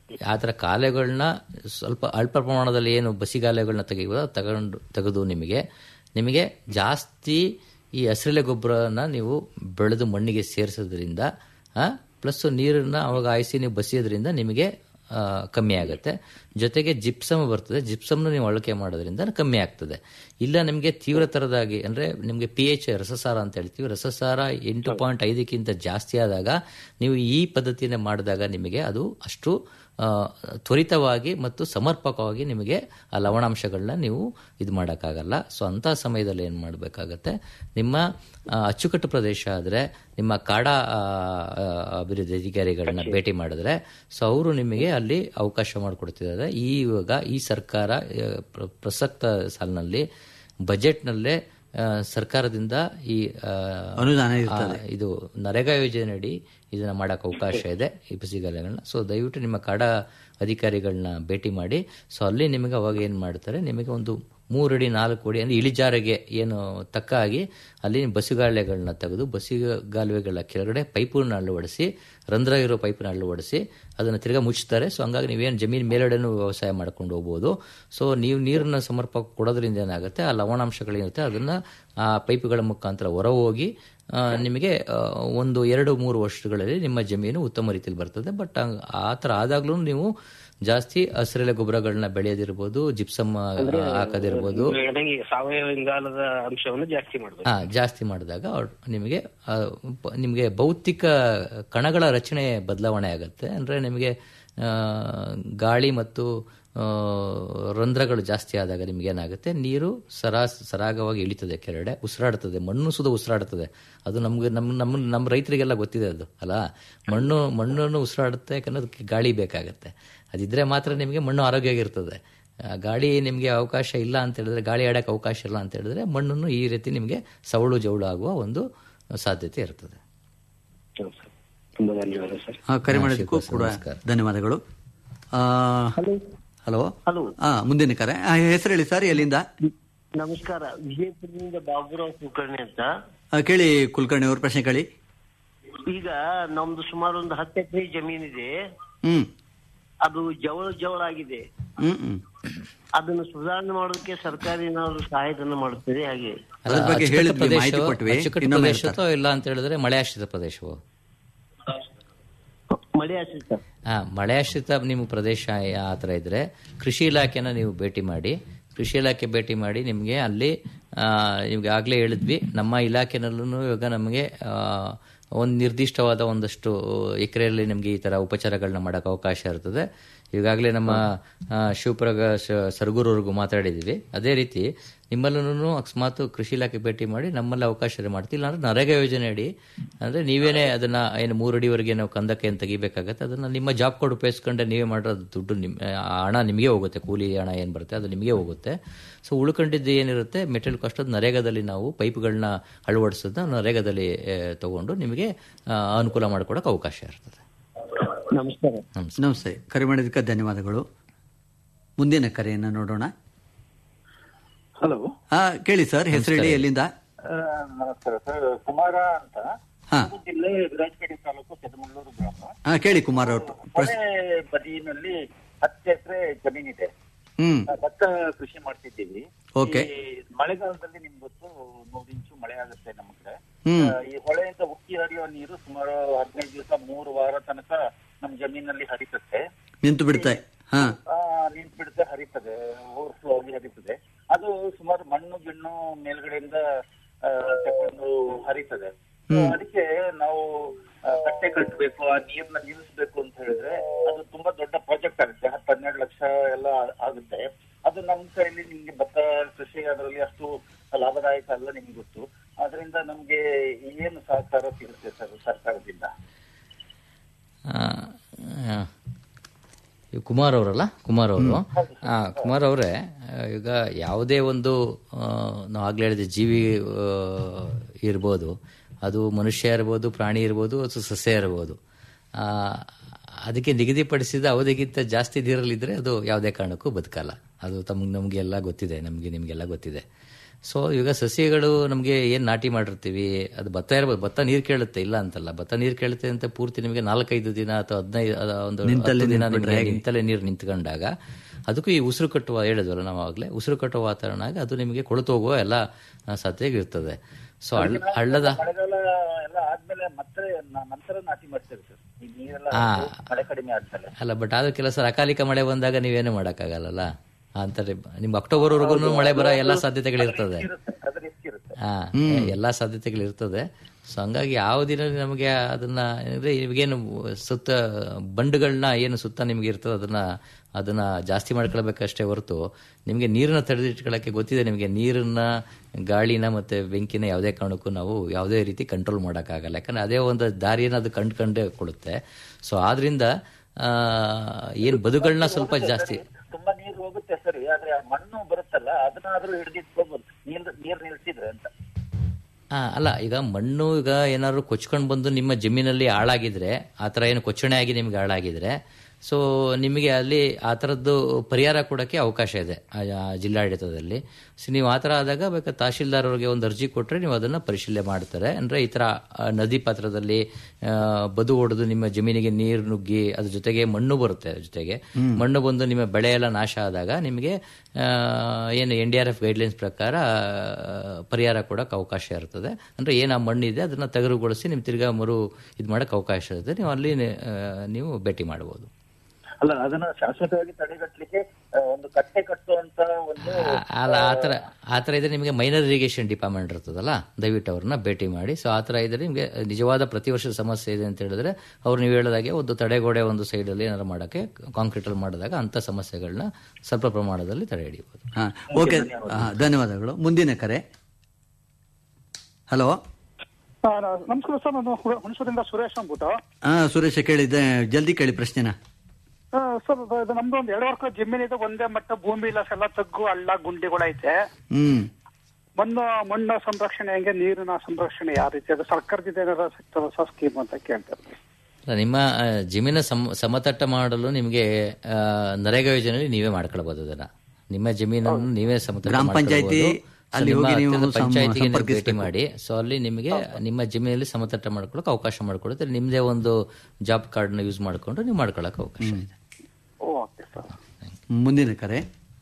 ಆ ಥರ ಕಾಲೆಗಳನ್ನ ಸ್ವಲ್ಪ ಅಲ್ಪ ಪ್ರಮಾಣದಲ್ಲಿ ಏನು ಬಸಿಗಾಲೆಗಳನ್ನ ತೆಗೆಯುವುದು ಅದು ತಗೊಂಡು ತೆಗೆದು ನಿಮಗೆ ನಿಮಗೆ ಜಾಸ್ತಿ ಈ ಹಸಿರೆಲೆ ಗೊಬ್ಬರನ ನೀವು ಬೆಳೆದು ಮಣ್ಣಿಗೆ ಸೇರಿಸೋದ್ರಿಂದ ಪ್ಲಸ್ ನೀರನ್ನ ಅವಾಗ ಆಯಿಸಿ ನೀವು ಬಸಿಯೋದ್ರಿಂದ ನಿಮಗೆ ಆ, ಕಮ್ಮಿ ಆಗುತ್ತೆ ಜೊತೆಗೆ ಜಿಪ್ಸಮ್ ಬರ್ತದೆ ಜಿಪ್ಸಮ್ನ ನೀವು ಅಳಕೆ ಮಾಡೋದ್ರಿಂದ ಕಮ್ಮಿ ಆಗ್ತದೆ ಇಲ್ಲ ನಿಮಗೆ ತೀವ್ರ ಥರದಾಗಿ ಅಂದರೆ ನಿಮಗೆ ಪಿ ಎಚ್ ರಸಸಾರ ಅಂತ ಹೇಳ್ತೀವಿ ರಸಸಾರ ಎಂಟು ಪಾಯಿಂಟ್ ಐದಕ್ಕಿಂತ ಜಾಸ್ತಿ ಆದಾಗ ನೀವು ಈ ಪದ್ಧತಿಯನ್ನು ಮಾಡಿದಾಗ ನಿಮಗೆ ಅದು ಅಷ್ಟು ಆ, ತ್ವರಿತವಾಗಿ ಮತ್ತು ಸಮರ್ಪಕವಾಗಿ ನಿಮಗೆ ಆ ಲವಣಾಂಶಗಳನ್ನ ನೀವು ಇದು ಮಾಡೋಕ್ಕಾಗಲ್ಲ ಸೊ ಅಂಥ ಸಮಯದಲ್ಲಿ ಏನು ಮಾಡಬೇಕಾಗತ್ತೆ ನಿಮ್ಮ ಆ, ಅಚ್ಚುಕಟ್ಟು ಪ್ರದೇಶ ಆದರೆ ನಿಮ್ಮ ಕಾಡ ಆ, ಆ, ಅಭಿವೃದ್ಧಿ ಅಧಿಕಾರಿಗಳನ್ನ ಭೇಟಿ ಮಾಡಿದ್ರೆ ಸೊ ಅವರು ನಿಮಗೆ ಅಲ್ಲಿ ಅವಕಾಶ ಮಾಡಿಕೊಡ್ತಿದ್ದಾರೆ ಈ ಇವಾಗ ಈ ಸರ್ಕಾರ ಆ, ಪ್ರ- ಪ್ರಸಕ್ತ ಸಾಲಿನಲ್ಲಿ ಬಜೆಟ್ನಲ್ಲೇ ಆ, ಸರ್ಕಾರದಿಂದ ಈ ಆ, ಅನುದಾನ ಆ, ಇರ್ತದೆ. ಇದು ನರೇಗಾ ಯೋಜನೆಯಡಿ ಇದನ್ನ ಮಾಡಕ್ಕೆ ಅವಕಾಶ ಇದೆ ಈ ಬಸಿಗಾಲೆಗಳನ್ನ ಸೊ ದಯವಿಟ್ಟು ನಿಮ್ಮ ಕಾಡ ಅಧಿಕಾರಿಗಳನ್ನ ಭೇಟಿ ಮಾಡಿ ಸೊ ಅಲ್ಲಿ ನಿಮಗೆ ಅವಾಗ ಏನು ಮಾಡ್ತಾರೆ ನಿಮಗೆ ಒಂದು ಮೂರಡಿ ನಾಲ್ಕು ಅಡಿ ಅಂದರೆ ಇಳಿಜಾರಿಗೆ ಏನು ತಕ್ಕ ಆಗಿ ಅಲ್ಲಿ ಬಸಿಗಾಲೆಗಳನ್ನ ತೆಗೆದು ಬಸಿಗಾಲುವೆಗಳ ಕೆಳಗಡೆ ಪೈಪನ್ನ ಅಳವಡಿಸಿ ರಂಧ್ರ ಇರೋ ಪೈಪನ್ನ ಅಳವಡಿಸಿ ಅದನ್ನು ತಿರ್ಗಾ ಮುಚ್ತಾರೆ ಸೊ ಹಂಗಾಗಿ ನೀವೇನು ಜಮೀನು ಮೇಲ್ಗಡೆನೂ ವ್ಯವಸಾಯ ಮಾಡ್ಕೊಂಡು ಹೋಗ್ಬೋದು ಸೊ ನೀವು ನೀರನ್ನ ಸಮರ್ಪಕ ಕೊಡೋದ್ರಿಂದ ಏನಾಗುತ್ತೆ ಆ ಲವಣಾಂಶಗಳೇನಿರುತ್ತೆ ಅದನ್ನು ಆ ಪೈಪುಗಳ ಮುಖಾಂತರ ಹೊರ ಹೋಗಿ ಆ, ನಿಮಗೆ ಆ, ಒಂದು ಎರಡು ಮೂರು ವರ್ಷಗಳಲ್ಲಿ ನಿಮ್ಮ ಜಮೀನು ಉತ್ತಮ ರೀತಿಯಲ್ಲಿ ಬರ್ತದೆ ಬಟ್ ಆ ಥರ ಆದಾಗ್ಲೂ ನೀವು ಜಾಸ್ತಿ ಹಸಿರೆಲೆ ಗೊಬ್ಬರಗಳನ್ನ ಬೆಳೆಯೋದಿರ್ಬೋದು ಜಿಪ್ಸಮ್ ಹಾಕೋದಿರ್ಬೋದು ನನಗೆ ಸಾವಯವ ಇಂಗಾಲದ ಅಂಶವನ್ನು ಜಾಸ್ತಿ ಮಾಡ್ಬೇಕು ಹಾ ಜಾಸ್ತಿ ಮಾಡಿದಾಗ ಅವ್ರ್- ನಿಮಗೆ ಆ, ಪ- ನಿಮಗೆ ಭೌತಿಕ ಕಣಗಳ ರಚನೆ ಬದಲಾವಣೆ ಆಗುತ್ತೆ ಅಂದರೆ ನಿಮಗೆ ಆ, ಗಾಳಿ ಮತ್ತು ಆ, ರಂಧ್ರಗಳು ಜಾಸ್ತಿ ಆದಾಗ ನಿಮ್ಗೆ ಏನಾಗುತ್ತೆ ನೀರು ಸರಾಸ್ ಸರಾಗವಾಗಿ ಇಳಿತದೆ ಕೆಳಗಡೆ ಉಸಿರಾಡ್ತದೆ ಮಣ್ಣು ಸುದ ಉಸಿರಾಡ್ತದೆ ಅದು ನಮ್ಗೆ ನಮ್ಮ ನಮ್ಮ ನಮ್ಮ ರೈತರಿಗೆಲ್ಲ ಗೊತ್ತಿದೆ ಅದು ಅಲ್ಲ ಮಣ್ಣು ಮಣ್ಣನ್ನು ಉಸಿರಾಡುತ್ತೆ ಯಾಕಂದ್ರೆ ಅದಕ್ಕೆ ಗಾಳಿ ಬೇಕಾಗತ್ತೆ ಅದಿದ್ರೆ ಮಾತ್ರ ನಿಮಗೆ ಮಣ್ಣು ಆರೋಗ್ಯವಾಗಿರ್ತದೆ ಆ, ಗಾಳಿ ನಿಮಗೆ ಅವಕಾಶ ಇಲ್ಲ ಅಂತ ಹೇಳಿದ್ರೆ ಗಾಳಿ ಆಡಕ್ಕೆ ಅವಕಾಶ ಇಲ್ಲ ಅಂತ ಹೇಳಿದ್ರೆ ಮಣ್ಣನ್ನು ಈ ರೀತಿ ನಿಮಗೆ ಸವಳು ಜವಳು ಆಗುವ ಒಂದು ಸಾಧ್ಯತೆ ಇರ್ತದೆ ತುಂಬಾ ಧನ್ಯವಾದ ಸರ್ ಆ, ಕರೆ ಮಾಡಿದ್ದಕ್ಕೂ ಶಿವಪ್ರಸಾದ್, ಕೂಡ ನಮಸ್ಕಾರ. ಧನ್ಯವಾದಗಳು ಆ, ಹಲೋ ಹಲೋ ಆ, ಮುಂದಿನ ಕರೆ ಆ, ಹೆಸರು ಹೇಳಿ ಸರ್ ಎಲ್ಲಿಂದ ನಮಸ್ಕಾರ ವಿಜಯಪುರದಿಂದ ಬಾಬುರಾವ್ ಕುಲಕರ್ಣಿ ಅಂತ ಆ, ಕೇಳಿ ಕುಲಕರ್ಣಿ ಅವ್ರ ಪ್ರಶ್ನೆ ಕೇಳಿ ಈಗ ನಮ್ದು ಸುಮಾರು ಒಂದು ಹತ್ತು ಎಕರೆ ಜಮೀನಿದೆ ಹ್ಮ್ ಅದು ಜವಳ ಜವಳಾಗಿದೆ ಹ್ಮ್ ಹ್ಮ್ ಅದನ್ನು ಸುಧಾರಣೆ ಮಾಡೋದಕ್ಕೆ ಸರ್ಕಾರ ಏನಾದ್ರು ಸಹಾಯಧನ ಮಾಡುತ್ತದೆ ಹಾಗೆ ಅದ್ರ ಬಗ್ಗೆ ಅಚ್ಚುಕಟ್ಟು ಹೇಳಿದ್ವಿ, ಮಾಹಿತಿ ಪ್ರದೇಶವೋ- ಕೊಟ್ವಿ. ಅಚ್ಚುಕಟ್ಟು ಇನ್ನೊಮ್ಮೆ ಪ್ರದೇಶತ್ತೋ ಇಲ್ಲ ಅಂತ ಹೇಳಿದ್ರೆ ಮಳೆ ಆಶ್ರಿತ ಪ್ರದೇಶವೋ ಮಳೆ ಆಶ್ರಿತ ಹಾ ಮಳೆ ಆಶ್ರಿತ ನಿಮ್ಮ ಪ್ರದೇಶ ಆ ಥರ ಇದ್ರೆ ಕೃಷಿ ಇಲಾಖೆನ ನೀವು ಭೇಟಿ ಮಾಡಿ ಕೃಷಿ ಇಲಾಖೆ ಭೇಟಿ ಮಾಡಿ ನಿಮಗೆ ಅಲ್ಲಿ ಆ, ನಿಮ್ಗೆ ಆಗಲೇ ಹೇಳಿದ್ವಿ ನಮ್ಮ ಇಲಾಖೆನಲ್ಲೂ ಇವಾಗ ನಮಗೆ ಒಂದು ನಿರ್ದಿಷ್ಟವಾದ ಒಂದಷ್ಟು ಎಕರೆಯಲ್ಲಿ ನಿಮಗೆ ಈ ಥರ ಉಪಚಾರಗಳನ್ನ ಮಾಡೋಕೆ ಅವಕಾಶ ಇರ್ತದೆ ಈಗಾಗಲೇ ನಮ್ಮ ಆ, ಶಿವಪ್ರಕಾಶ್ ಸರಗೂರವ್ರಿಗೂ ಮಾತಾಡಿದ್ದೀವಿ ಅದೇ ರೀತಿ ನಿಮ್ಮಲ್ಲೂ ಅಕಸ್ಮಾತ್ ಕೃಷಿ ಇಲಾಖೆ ಭೇಟಿ ಮಾಡಿ ನಮ್ಮಲ್ಲಿ ಅವಕಾಶ ಇದೆ ಮಾಡ್ತೀವಿ ಇಲ್ಲಾಂದ್ರೆ ನರೇಗಾ ಯೋಜನೆ ಅಡಿ ಅಂದ್ರೆ ನೀವೇನೇ ಅದನ್ನ ಏನು ಮೂರು ಅಡಿವರೆಗೆ ನಾವು ಕಂದಕ್ಕೆ ಏನು ತೆಗಿಬೇಕಾಗತ್ತೆ ಅದನ್ನ ನಿಮ್ಮ ಜಾಬ್ ಕಾರ್ಡ್ ಉಪಯೋಗಿಸ್ಕೊಂಡೆ ನೀವೇ ಮಾಡಿರೋದು ದುಡ್ಡು ನಿಮ್ ಆ ಹಣ ನಿಮಗೆ ಹೋಗುತ್ತೆ ಕೂಲಿ ಹಣ ಏನು ಬರುತ್ತೆ ಅದು ನಿಮಗೆ ಹೋಗುತ್ತೆ ಸೊ ಉಳ್ಕೊಂಡಿದ್ದು ಏನಿರುತ್ತೆ ಮೆಟೀರಿಯಲ್ ಕಾಸ್ಟ್ ಅದು ನರೇಗಾದಲ್ಲಿ ನಾವು ಪೈಪ್ಗಳನ್ನ ಅಳವಡಿಸೋದನ್ನ ನರೇಗಾದಲ್ಲಿ ಆ, ತಗೊಂಡು ನಿಮಗೆ ಆ, ಅನುಕೂಲ ಮಾಡಿಕೊಡೋಕೆ ಅವಕಾಶ ಇರ್ತದೆ ನಮಸ್ಕಾರ ನಮಸ್ತೆ ಕರೆ ಮಾಡಿದ್ದಕ್ಕೆ ಧನ್ಯವಾದಗಳು ಮುಂದಿನ ಕರೆಯನ್ನು ನೋಡೋಣ ಹಲೋ ಆ, ಕೇಳಿ ಸರ್ ಹೆಸರು ಹೇಳಿ ಎಲ್ಲಿಂದ ನಮಸ್ಕಾರ ಸರ್ ಕುಮಾರ ಅಂತ ಹಾ ಕೊಡಗು ಜಿಲ್ಲೆ ವಿರಾಜಪೇಟೆ ತಾಲೂಕು ಕೆದಮಳ್ಳೂರು ಗ್ರಾಮ ಹಾ ಕೇಳಿ ಕುಮಾರ್ ಅವ್ರ ಪ್ರಶ್ನೆ ಹೊಳೆ ಬದಿನಲ್ಲಿ ಹತ್ತು ಎಕರೆ ಜಮೀನಿದೆ ಹ್ಮ್ ಆ, ಭತ್ತ ಕೃಷಿ ಮಾಡ್ತಿದ್ದೀವಿ ಓಕೆ. ಈ ಮಳೆಗಾಲದಲ್ಲಿ ನಿಮ್ಗೆ ಗೊತ್ತು ನೂರು ಇಂಚು ಮಳೆ ಆಗುತ್ತೆ ನಮ್ಮ ಕಡೆ ಹ್ಮ್. ಆ, ಈ ಹೊಳೆಯಿಂದ ಉಕ್ಕಿ ಹರಿಯುವ ನೀರು ಸುಮಾರು ಹದಿನೈದು ದಿವಸ ಮೂರು ವಾರ ತನಕ ನಮ್ಮ ಜಮೀನಲ್ಲಿ ಹರಿತತ್ತೆ ನಿಂತು ಬಿಡ್ತೆ ಹಾ ಆ, ನಿಂತು ಬಿಡುತ್ತೆ ಹರಿತದೆ ಓವರ್ಫ್ಲೋ ಆಗಿ ಹರಿತದೆ ಅದು ಸುಮಾರು ಮಣ್ಣು ಗಿಣ್ಣು ಮೇಲ್ಗಡೆಯಿಂದ ಆ, ತಕೊಂಡು ಹರಿತದೆ So, ಅದಕ್ಕೆ ನಾವು ಆ, ಕಟ್ಟೆ ಕಟ್ಟಬೇಕು ಆ ನೀರ್ನ ನಿಲ್ಲಿಸ್ಬೇಕು ಅಂತ ಹೇಳಿದ್ರೆ ಅದು ತುಂಬಾ ದೊಡ್ಡ ಪ್ರಾಜೆಕ್ಟ್ ಆಗುತ್ತೆ ಹತ್ತು ಹನ್ನೆರಡು ಲಕ್ಷ ಎಲ್ಲ ಆಗುತ್ತೆ ಅದು ನಮ್ಮ ಕೈಲಿ ನಿಮ್ಗೆ ಭತ್ತ ಕೃಷಿ ಅದರಲ್ಲಿ ಅಷ್ಟು ಲಾಭದಾಯಕ ಅಲ್ಲ ನಿಮ್ಗೆ ಗೊತ್ತು ಅದರಿಂದ ನಮ್ಗೆ ಏನು ಸಹಕಾರ ಸಿಗುತ್ತೆ ಸರ್ ಸರ್ಕಾರದಿಂದ ಆ, ಆ, ಇವ್ ಕುಮಾರ್ ಅವರಲ್ಲ ಕುಮಾರ್ ಅವರು ಆ, ಕುಮಾರ್ ಅವರೇ ಆ, ಈಗ ಯಾವುದೇ ಒಂದು ಆ, ನಾವು ಆಗ್ಲೇ ಹೇಳಿದೆ ಜೀವಿ ಆ, ಇರ್ಬೋದು ಅದು ಮನುಷ್ಯ ಇರ್ಬೋದು ಪ್ರಾಣಿ ಇರ್ಬೋದು ಅಥವಾ ಸಸ್ಯ ಇರ್ಬೋದು ಆ, ಅದಕ್ಕೆ ನಿಗದಿಪಡಿಸಿದ ಅವಧಿಗಿಂತ ಜಾಸ್ತಿ ನೀರಲ್ಲಿದ್ದರೆ ಅದು ಯಾವುದೇ ಕಾರಣಕ್ಕೂ ಬದುಕಲ್ಲ ಅದು ತಮ್ಗೆ ನಮಗೆಲ್ಲ ಗೊತ್ತಿದೆ ನಮಗೆ ನಿಮಗೆಲ್ಲ ಗೊತ್ತಿದೆ ಸೊ ಈಗ ಸಸ್ಯಗಳು ನಮಗೆ ಏನು ನಾಟಿ ಮಾಡಿರ್ತೀವಿ ಅದು ಭತ್ತ ಇರ್ಬೋದು ಭತ್ತ ನೀರು ಕೇಳುತ್ತೆ ಇಲ್ಲ ಅಂತಲ್ಲ ಭತ್ತ ನೀರು ಕೇಳುತ್ತೆ ಅಂತ ಪೂರ್ತಿ ನಿಮಗೆ ನಾಲ್ಕೈದು ದಿನ ಅಥವಾ ಹದಿನೈದು ಅದ ಒಂದು ನಿಂತಲ್ಲೇ ಹತ್ತು ದಿನ ನಿಂತ್ಬಿಟ್ರೆ ನಿಮಗೆ ಹೇಗೆ? ನಿಂತಲ್ಲೇ ನೀರು ನಿಂತ್ಕೊಂಡಾಗ ಅದಕ್ಕೂ ಈ ಉಸಿರು ಕಟ್ಟುವ ಹೇಳಿದ್ವಲ್ಲ ನಾವು ಆಗಲೇ ಉಸಿರು ಕಟ್ಟುವ ವಾತಾವರಣ ಆಗಿ ಅದು ನಿಮಗೆ ಕೊಳೆತು ಹೋಗುವ ಎಲ್ಲ ಸಾಧ್ಯತೆ ಇರ್ತದೆ ಸೊ ಹಳ್ಳದ ಮಳೆಗಾಲ ಎಲ್ಲ ಆದ್ಮೇಲೆ ಮತ್ತೆ ನ- ನಂತರ ನಾಟಿ ಮಾಡ್ತೇವೆ ಸರ್ ಈ ನೀರೆಲ್ಲ ಹಾ. ಮಳೆ ಕಡಿಮೆ ಆದ್ಮೇಲೆ ಅಲ್ಲ ಬಟ್ ಆದ್ರೆ ಕೆಲಸ ಅಕಾಲಿಕ ಮಳೆ ಬಂದಾಗ ನೀವೇನು ಮಾಡೋಕ್ಕಾಗಲ್ಲ ಅಂತಾರೆ ನಿಮ್ಮ ಅಕ್ಟೋಬರ್ ವರೆಗೂ ಮಳೆ ಬರೋ ಎಲ್ಲ ಸಾಧ್ಯತೆಗಳಿರ್ತದೆ ಅದು ರಿಸ್ಕ್ ಇರುತ್ತೆ ಹಾ ಎಲ್ಲಾ ಸಾಧ್ಯತೆಗಳಿರ್ತದೆ ಸೊ ಹಂಗಾಗಿ ಯಾವ ದಿನ ನಮಗೆ ಅದನ್ನ ಅಂದ್ರೆ ಇವಾಗೇನು ಸುತ್ತ ಬಂಡುಗಳನ್ನ ಏನು ಸುತ್ತ ನಿಮ್ಗೆ ಇರ್ತದೆ ಅದನ್ನ ಅದನ್ನ ಜಾಸ್ತಿ ಮಾಡ್ಕೊಳ್ಬೇಕಷ್ಟೇ ಹೊರತು ನಿಮಗೆ ನೀರನ್ನ ತಡೆದಿಟ್ಕೊಳ್ಳೋಕೆ ಗೊತ್ತಿದೆ ನಿಮಗೆ ನೀರನ್ನ ಗಾಳಿನ ಮತ್ತೆ ಬೆಂಕಿನ ಯಾವುದೇ ಕಾರಣಕ್ಕೂ ನಾವು ಯಾವುದೇ ರೀತಿ ಕಂಟ್ರೋಲ್ ಮಾಡೋಕ್ಕಾಗಲ್ಲ ಯಾಕಂದ್ರೆ ಅದೇ ಒಂದು ದಾರಿಯನ್ನು ಅದು ಕಂಡ್ಕೊಂಡೇ ಕೊಡುತ್ತೆ ಸೊ ಆದ್ರಿಂದ ಆ, ಏನು ಬದುಗಳನ್ನ ಸ್ವಲ್ಪ ಜಾಸ್ತಿ ತುಂಬಾ ನೀರು ಹೋಗುತ್ತೆ ಸರಿ ಆದ್ರೆ ಆ ಮಣ್ಣು ಬರುತ್ತಲ್ಲ ಅದನ್ನಾದ್ರೂ ಹಿಡಿದಿಟ್ಕೋಬಹುದು ನೀರ್ ನೀರ್ ನಿಲ್ಸಿದ್ರೆ ಅಂತ ಆ, ಅಲ್ಲ ಈಗ ಮಣ್ಣು ಈಗ ಏನಾದ್ರು ಕೊಚ್ಕೊಂಡು ಬಂದು ನಿಮ್ಮ ಜಮೀನಲ್ಲಿ ಹಾಳಾಗಿದ್ರೆ ಆ ಥರ ಏನು ಕೊಚ್ಚಣೆ ಆಗಿ ನಿಮ್ಗೆ ಹಾಳಾಗಿದ್ರೆ ಸೊ ನಿಮಗೆ ಅಲ್ಲಿ ಆ ಥರದ್ದು ಪರಿಹಾರ ಕೊಡೋಕ್ಕೆ ಅವಕಾಶ ಇದೆ ಆ ಆ ಜಿಲ್ಲಾಡಳಿತದಲ್ಲಿ ಸೊ ನೀವು ಆ ಥರ ಆದಾಗ ಬೇಕಾದ್ರೆ ತಹಶೀಲ್ದಾರ್ ಅವ್ರಿಗೆ ಒಂದು ಅರ್ಜಿ ಕೊಟ್ಟರೆ ನೀವು ಅದನ್ನು ಪರಿಶೀಲನೆ ಮಾಡ್ತಾರೆ ಅಂದರೆ ಈ ಥರ ಆ, ನದಿ ಪಾತ್ರದಲ್ಲಿ ಆ, ಬದು ಹೊಡೆದು ನಿಮ್ಮ ಜಮೀನಿಗೆ ನೀರು ನುಗ್ಗಿ ಅದ್ರ ಜೊತೆಗೆ ಮಣ್ಣು ಬರುತ್ತೆ ಅದ್ರ ಜೊತೆಗೆ ಮಣ್ಣು ಬಂದು ನಿಮ್ಮ ಬೆಳೆ ಎಲ್ಲ ನಾಶ ಆದಾಗ ನಿಮಗೆ ಆ, ಏನು N D R F guidelines ಪ್ರಕಾರ ಆ, ಪರಿಹಾರ ಕೊಡೋಕೆ ಅವಕಾಶ ಇರ್ತದೆ ಅಂದರೆ ಏನು ಆ ಮಣ್ಣಿದೆ ಅದನ್ನು ತೆಗರುಗೊಳಿಸಿ ನಿಮ್ಮ ತಿರ್ಗಾ ಮರು ಇದು ಮಾಡೋಕೆ ಅವಕಾಶ ಇರುತ್ತೆ ನೀವು ಅಲ್ಲಿ ಆ, ನೀವು ಭೇಟಿ ಮಾಡ್ಬೋದು ಅಲ್ಲ ಅದನ್ನ ಶಾಶ್ವತವಾಗಿ ತಡೆಗಟ್ಟಲಿಕ್ಕೆ ಆ, ಒಂದು ಕಟ್ಟೆ ಕಟ್ಟುವಂತ ಒಂದು ಅಲ್ಲ ಆ ಥರ ಆ ಥರ ಇದ್ರೆ ನಿಮಗೆ ಮೈನರ್ ಇರಿಗೇಷನ್ ಡಿಪಾರ್ಟ್ಮೆಂಟ್ ಇರ್ತದಲ್ಲ ದಯವಿಟ್ಟು ಅವ್ರನ್ನ ಭೇಟಿ ಮಾಡಿ ಸೊ ಆ ಥರ ಇದ್ರೆ ನಿಮಗೆ ನಿಜವಾದ ಪ್ರತಿ ವರ್ಷದ ಸಮಸ್ಯೆ ಇದೆ ಅಂತ ಹೇಳಿದ್ರೆ ಅವ್ರು ನೀವು ಹೇಳಿದಾಗೆ ಒಂದು ತಡೆಗೋಡೆ ಒಂದು ಸೈಡಲ್ಲಿ ಏನಾದ್ರು ಮಾಡೋಕ್ಕೆ ಕಾಂಕ್ರೀಟಲ್ಲಿ ಮಾಡಿದಾಗ ಅಂಥ ಸಮಸ್ಯೆಗಳನ್ನ ಸ್ವಲ್ಪ ಪ್ರಮಾಣದಲ್ಲಿ ತಡೆ ಹಿಡಿಬೋದು ಹಾ ಓಕೆ ಹಾ, ಧನ್ಯವಾದಗಳು ಮುಂದಿನ ಕರೆ ಹಲೋ ಆ, ನ- ನಮಸ್ಕಾರ ಸರ್ ನಾನು ಹುಣ- ಹುಣಸೂರಿಂದ ಸುರೇಶ್ ಅಂದ್ಬಿಟ್ಟು ಹಾ ಸುರೇಶ ಕೇಳಿದ್ದೆ ಜಲ್ದಿ ಕೇಳಿ ಪ್ರಶ್ನೆನ ಆ, ಸರ್ ಇದು- ಇದು ನಮ್ದು ಒಂದು ಎರಡು ವರ್ಷ ಜಮೀನ್ ಇದೆ ಒಂದೇ ಮಟ್ಟ ಭೂಮಿ ಇಲ್ಲ ಎಲ್ಲ ತಗ್ಗು ಹಳ್ಳ ಗುಂಡಿಗಳೈತೆ ಹ್ಮ್ ಮಣ್ಣು ಮಣ್ಣು ಸಂರಕ್ಷಣೆ ಹೆಂಗೆ ನೀರಿನ ಸಂರಕ್ಷಣೆ ಯಾವ ರೀತಿ ಅದು ಸರ್ಕಾರದಿಂದ ಏನಾರ ಸಿಗ್ತದ ಸರ್ ಸ್ಕೀಮ್ ಅಂತ ಕೇಳ್ತಾರೆ ಅಲ್ಲ, ನಿಮ್ಮ ಆ, ಜಮೀನ ಸಮ ಸಮತಟ್ಟ ಮಾಡಲು ನಿಮಗೆ ಆ, ನರೇಗಾ ಯೋಜನೆಯಲ್ಲಿ ನೀವೇ ಮಾಡ್ಕೊಳ್ಬಹುದು ಅದನ್ನ ನಿಮ್ಮ ಜಮೀನನ್ನು ನೀವೇ ಸಮತಟ್ಟ ಗ್ರಾಮ ಪಂಚಾಯ್ತಿ ಮಾಡ್ಕೊಳ್ಬೋದು. So, ಅಲ್ಲಿ ನಿಮ್ಮ ಹೋಗಿ ನೀವು ಹತ್ತಿರದ ಸಂ- ಪಂಚಾಯ್ತಿಗೆ ನೀವು ಭೇಟಿ ಸಂಪರ್ಕಿಸ್ಬೇಕು. ಮಾಡಿ ಸೊ ಅಲ್ಲಿ ನಿಮಗೆ ನಿಮ್ಮ ಜಮೀನಲ್ಲಿ ಸಮತಟ್ಟ ಮಾಡ್ಕೊಳ್ಳೋಕೆ ಅವಕಾಶ ಮಾಡಿಕೊಡುತ್ತೆ ನಿಮ್ಮದೇ ಒಂದು ಜಾಬ್ ಕಾರ್ಡ್ನ ಯೂಸ್ ಮಾಡಿಕೊಂಡು ನೀವು ಮಾಡ್ಕೊಳ್ಳೋಕೆ ಅವಕಾಶ ಇದೆ ಓಕೆ ಸರ್ ಮುಂದಿನ ಕರೆ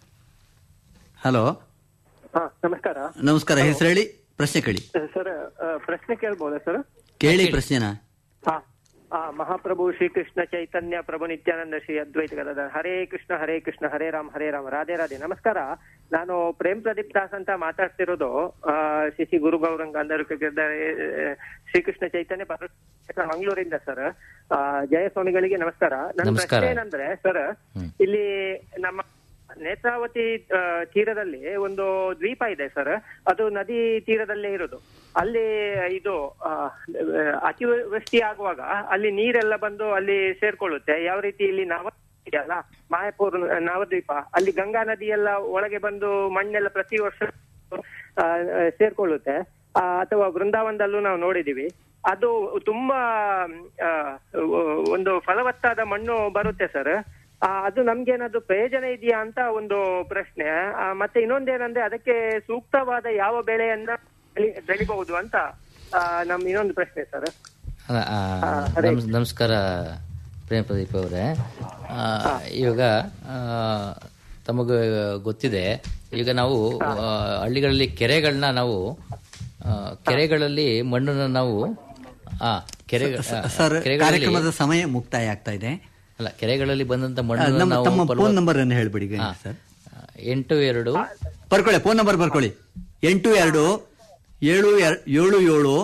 ಹಲೋ ಹಾ ನಮಸ್ಕಾರ ನಮಸ್ಕಾರ ಹೆಸರು ಹೇಳಿ ಪ್ರಶ್ನೆ ಕೇಳಿ ಸರ್ ಪ್ರಶ್ನೆ ಕೇಳ್ಬೋದಾ ಸರ್ ಕೇಳಿ ಪ್ರಶ್ನೆನ ಹಾ ಆ ಮಹಾಪ್ರಭು ಶ್ರೀಕೃಷ್ಣ ಚೈತನ್ಯ ಪ್ರಭು ನಿತ್ಯಾನಂದ ಶ್ರೀ ಅದ್ವೈತ ಗದಾಧರ ಹರೇ ಕೃಷ್ಣ ಹರೇ ಕೃಷ್ಣ ಹರೇ ರಾಮ್ ಹರೇ ರಾಮ್ ರಾಧೆ ರಾಧೆ ನಮಸ್ಕಾರ ನಾನು ಪ್ರೇಮ್ ಪ್ರದೀಪ್ ದಾಸ್ ಅಂತ ಮಾತಾಡ್ತಿರೋದು ಆ, ಶ್ರೀ ಶ್ರೀ ಗುರು ಗೌರಂಗ ಅಂಧರುಕಿದ್ದಾರೆ ಶ್ರೀಕೃಷ್ಣ ಚೈತನ್ಯ ಪರ ಮಂಗಳೂರಿಂದ ಸರ್ ಆ, ಜಯಸ್ವಾಮಿಗಳಿಗೆ ನಮಸ್ಕಾರ ನನ್ನ ನಮಸ್ಕಾರ. ಪ್ರಶ್ನೆ ಏನಂದ್ರೆ ಸರ್ ಇಲ್ಲಿ ನಮ್ಮ ನೇತ್ರಾವತಿ ಆ, ತೀರದಲ್ಲಿ ಒಂದು ದ್ವೀಪ ಇದೆ ಸರ್ ಅದು ನದಿ ತೀರದಲ್ಲೇ ಇರೋದು ಅಲ್ಲಿ ಇದು ಆ, ಅತಿವೃಷ್ಟಿ ಆಗುವಾಗ ಅಲ್ಲಿ ನೀರೆಲ್ಲ ಬಂದು ಅಲ್ಲಿ ಸೇರ್ಕೊಳ್ಳುತ್ತೆ ಯಾವ ರೀತಿ ಇಲ್ಲಿ ನವ ಇದೆಯಲ್ಲ ಮಾಯಾಪುರ್ ನವದ್ವೀಪ ಅಲ್ಲಿ ಗಂಗಾ ನದಿ ಎಲ್ಲ ಒಳಗೆ ಬಂದು ಮಣ್ಣೆಲ್ಲ ಪ್ರತಿ ವರ್ಷ ಆ, ಸೇರ್ಕೊಳ್ಳುತ್ತೆ ಆ, ಅಥವಾ ವೃಂದಾವನದಲ್ಲೂ ನಾವು ನೋಡಿದೀವಿ ಅದು ತುಂಬಾ ಆ, ಒಂದು ಫಲವತ್ತಾದ ಮಣ್ಣು ಬರುತ್ತೆ ಸರ್ ಆ, ಅದು ನಮ್ಗೇನಾದ್ರು ಪ್ರಯೋಜನ ಇದೆಯಾ ಅಂತ ಒಂದು ಪ್ರಶ್ನೆ ಆ, ಮತ್ತೆ ಇನ್ನೊಂದೇನಂದ್ರೆ ಅದಕ್ಕೆ ಸೂಕ್ತವಾದ ಯಾವ ಬೆಳೆಯನ್ನ ಬೆಳಿ- ಬೆಳಿಬಹುದು ಅಂತ ಆ, ನಮ್ ಇನ್ನೊಂದು ಪ್ರಶ್ನೆ ಸರ್ ಅಲ್ಲ, ಆ, ನಮಸ್- ನಮಸ್ಕಾರ ಪ್ರೇಮ್ ಪ್ರದೀಪ್ ಅವರೇ ಆ, ಇವಾಗ ಆ, ತಮಗೆ ಗೊತ್ತಿದೆ ಈಗ ನಾವು ಆ, ಹಳ್ಳಿಗಳಲ್ಲಿ ಕೆರೆಗಳನ್ನ ನಾವು ಆ, ಕೆರೆಗಳಲ್ಲಿ ಮಣ್ಣನ್ನು ನಾವು ಆ, ಕೆರೆ ಆ, ಸರ್ ಕೆರೆಗಳಲ್ಲಿ ಕಾರ್ಯಕ್ರಮದ ಸಮಯ ಮುಕ್ತಾಯ ಆಗ್ತಾ ಇದೆ ಅಲ್ಲ ಕೆರೆಗಳಲ್ಲಿ ಬಂದಂತ ಆ, ಮಣ್ಣನ್ನು ನಮ್ಮ ನಾವು ತಮ್ಮ ಫಲವತ್- ಫೋನ್ ನಂಬರ್ ಅನ್ನು ಹೇಳ್ಬಿಡಿ ಹಾ. ಸರ್ ಎಂಟು ಎರಡು ಬರ್ಕೊಳ್ಳಿ ಫೋನ್ ನಂಬರ್ ಬರ್ಕೊಳ್ಳಿ ಎಂಟು ಎರಡು ಏಳು ಎರ್- ಏಳು ಏಳು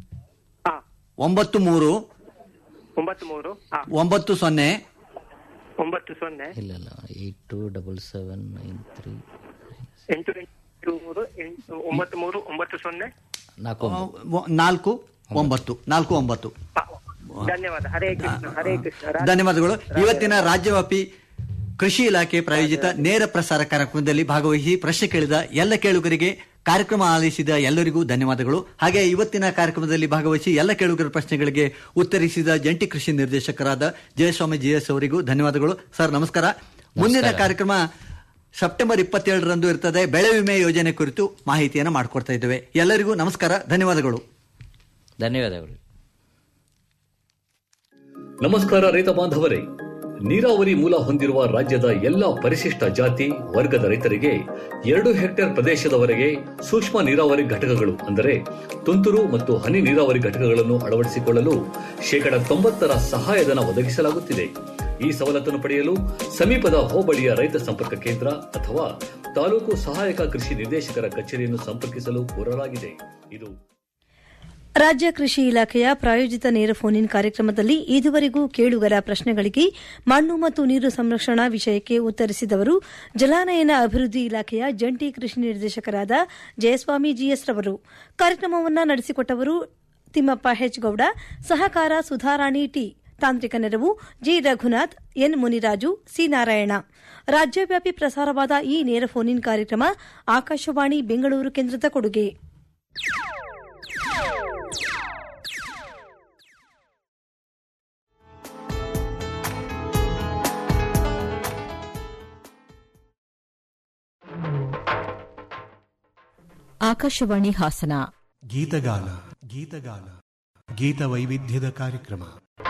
ಒಂಬತ್ತು ಮೂರು ಒಂಬತ್ತು ಮೂರು ಆ, ಒಂಬತ್ತು ಸೊನ್ನೆ ಒಂಬತ್ತು ಸೊನ್ನೆ ಇಲ್ಲ ಇಲ್ಲ eight two double seven nine three ಎಂಟು ಎಂಟು ಮೂರು ಎಂಟು ಒಂಬತ್ತು ಮೂರು ಒಂಬತ್ತು ಸೊನ್ನೆ ನಾಲ್ಕು ಒ- ನಾಲ್ಕು ಒಂಬತ್ತು ನಾಲ್ಕು ಒಂಬತ್ತು ಧನ್ಯವಾದ ಹರೇ ಕೃಷ್ಣ ಹರೇ ಕೃಷ್ಣ ರಾಧೆ- ಧನ್ಯವಾದಗಳು ಇವತ್ತಿನ ರಾಜ್ಯವ್ಯಾಪಿ ಕೃಷಿ ಇಲಾಖೆ ಪ್ರಾಯೋಜಿತ ನೇರ ಪ್ರಸಾರ ಕಾರ್ಯಕ್ರಮದಲ್ಲಿ ಭಾಗವಹಿಸಿ ಪ್ರಶ್ನೆ ಕೇಳಿದ ಎಲ್ಲ ಕೇಳುಗರಿಗೆ ಕಾರ್ಯಕ್ರಮ ಆಲಿಸಿದ ಎಲ್ಲರಿಗೂ ಧನ್ಯವಾದಗಳು ಹಾಗೆ ಇವತ್ತಿನ ಕಾರ್ಯಕ್ರಮದಲ್ಲಿ ಭಾಗವಹಿಸಿ ಎಲ್ಲ ಕೇಳುಗರ ಪ್ರಶ್ನೆಗಳಿಗೆ ಉತ್ತರಿಸಿದ ಜಂಟಿ ಕೃಷಿ ನಿರ್ದೇಶಕರಾದ ಜಯಸ್ವಾಮಿ ಜಿಎಸ್ ಅವರಿಗೂ ಧನ್ಯವಾದಗಳು ಸರ್ ನಮಸ್ಕಾರ ಮುಂದಿನ ಕಾರ್ಯಕ್ರಮ ಸೆಪ್ಟೆಂಬರ್ ಇಪ್ಪತ್ತೇಳರಂದು ಇರ್ತದೆ ಬೆಳೆ ವಿಮೆ ಯೋಜನೆ ಕುರಿತು ಮಾಹಿತಿಯನ್ನು ಮಾಡಿಕೊಡ್ತಾ ಇದ್ದೇವೆ ಎಲ್ಲರಿಗೂ ನಮಸ್ಕಾರ ಧನ್ಯವಾದಗಳು ಧನ್ಯವಾದಗಳು ನಮಸ್ಕಾರ ರೈತ ಬಾಂಧವರೇ ನೀರಾವರಿ ಮೂಲ ಹೊಂದಿರುವ ರಾಜ್ಯದ ಎಲ್ಲ ಪರಿಶಿಷ್ಟ ಜಾತಿ ವರ್ಗದ ರೈತರಿಗೆ ಎರಡು ಹೆಕ್ಟೇರ್ ಪ್ರದೇಶದವರೆಗೆ ಸೂಕ್ಷ್ಮ ನೀರಾವರಿ ಘಟಕಗಳು ಅಂದರೆ ತುಂತುರು ಮತ್ತು ಹನಿ ನೀರಾವರಿ ಘಟಕಗಳನ್ನು ಅಳವಡಿಸಿಕೊಳ್ಳಲು ಶೇಕಡ ತೊಂಬತ್ತರ ಸಹಾಯಧನ ಒದಗಿಸಲಾಗುತ್ತಿದೆ ಈ ಸವಲತ್ತನ್ನು ಪಡೆಯಲು ಸಮೀಪದ ಹೋಬಳಿಯ ರೈತ ಸಂಪರ್ಕ ಕೇಂದ್ರ ಅಥವಾ ತಾಲೂಕು ಸಹಾಯಕ ಕೃಷಿ ನಿರ್ದೇಶಕರ ಕಚೇರಿಯನ್ನು ಸಂಪರ್ಕಿಸಲು ಕೋರಲಾಗಿದೆ ಇದು ರಾಜ್ಯ ಕೃಷಿ ಇಲಾಖೆಯ ಪ್ರಾಯೋಜಿತ ನೇರ ಫೋನ್ ಇನ್ ಕಾರ್ಯಕ್ರಮದಲ್ಲಿ ಇದುವರೆಗೂ ಕೇಳುಗರ ಪ್ರಶ್ನೆಗಳಿಗೆ ಮಣ್ಣು ಮತ್ತು ನೀರು ಸಂರಕ್ಷಣಾ ವಿಷಯಕ್ಕೆ ಉತ್ತರಿಸಿದವರು ಜಲಾನಯನ ಅಭಿವೃದ್ಧಿ ಇಲಾಖೆಯ ಜಂಟಿ ಕೃಷಿ ನಿರ್ದೇಶಕರಾದ ಜಯಸ್ವಾಮಿ ಜಿಎಸ್ ರವರು ಕಾರ್ಯಕ್ರಮವನ್ನು ನಡೆಸಿಕೊಟ್ಟವರು ತಿಮ್ಮಪ್ಪ ಹೆಚ್ ಗೌಡ ಸಹಕಾರ ಸುಧಾರಾಣಿ ಟಿ ತಾಂತ್ರಿಕ ನೆರವು G Raghunath N Muniraju C Narayana ರಾಜ್ಯವ್ಯಾಪಿ ಪ್ರಸಾರವಾದ ಈ ನೇರ ಫೋನ್ ಇನ್ ಕಾರ್ಯಕ್ರಮ ಆಕಾಶವಾಣಿ ಬೆಂಗಳೂರು ಕೇಂದ್ರದ ಕೊಡುಗೆ ಆಕಾಶವಾಣಿ ಹಾಸನ ಗೀತಗಾನ ಗೀತಗಾನ ಗೀತ ವೈವಿಧ್ಯದ ಕಾರ್ಯಕ್ರಮ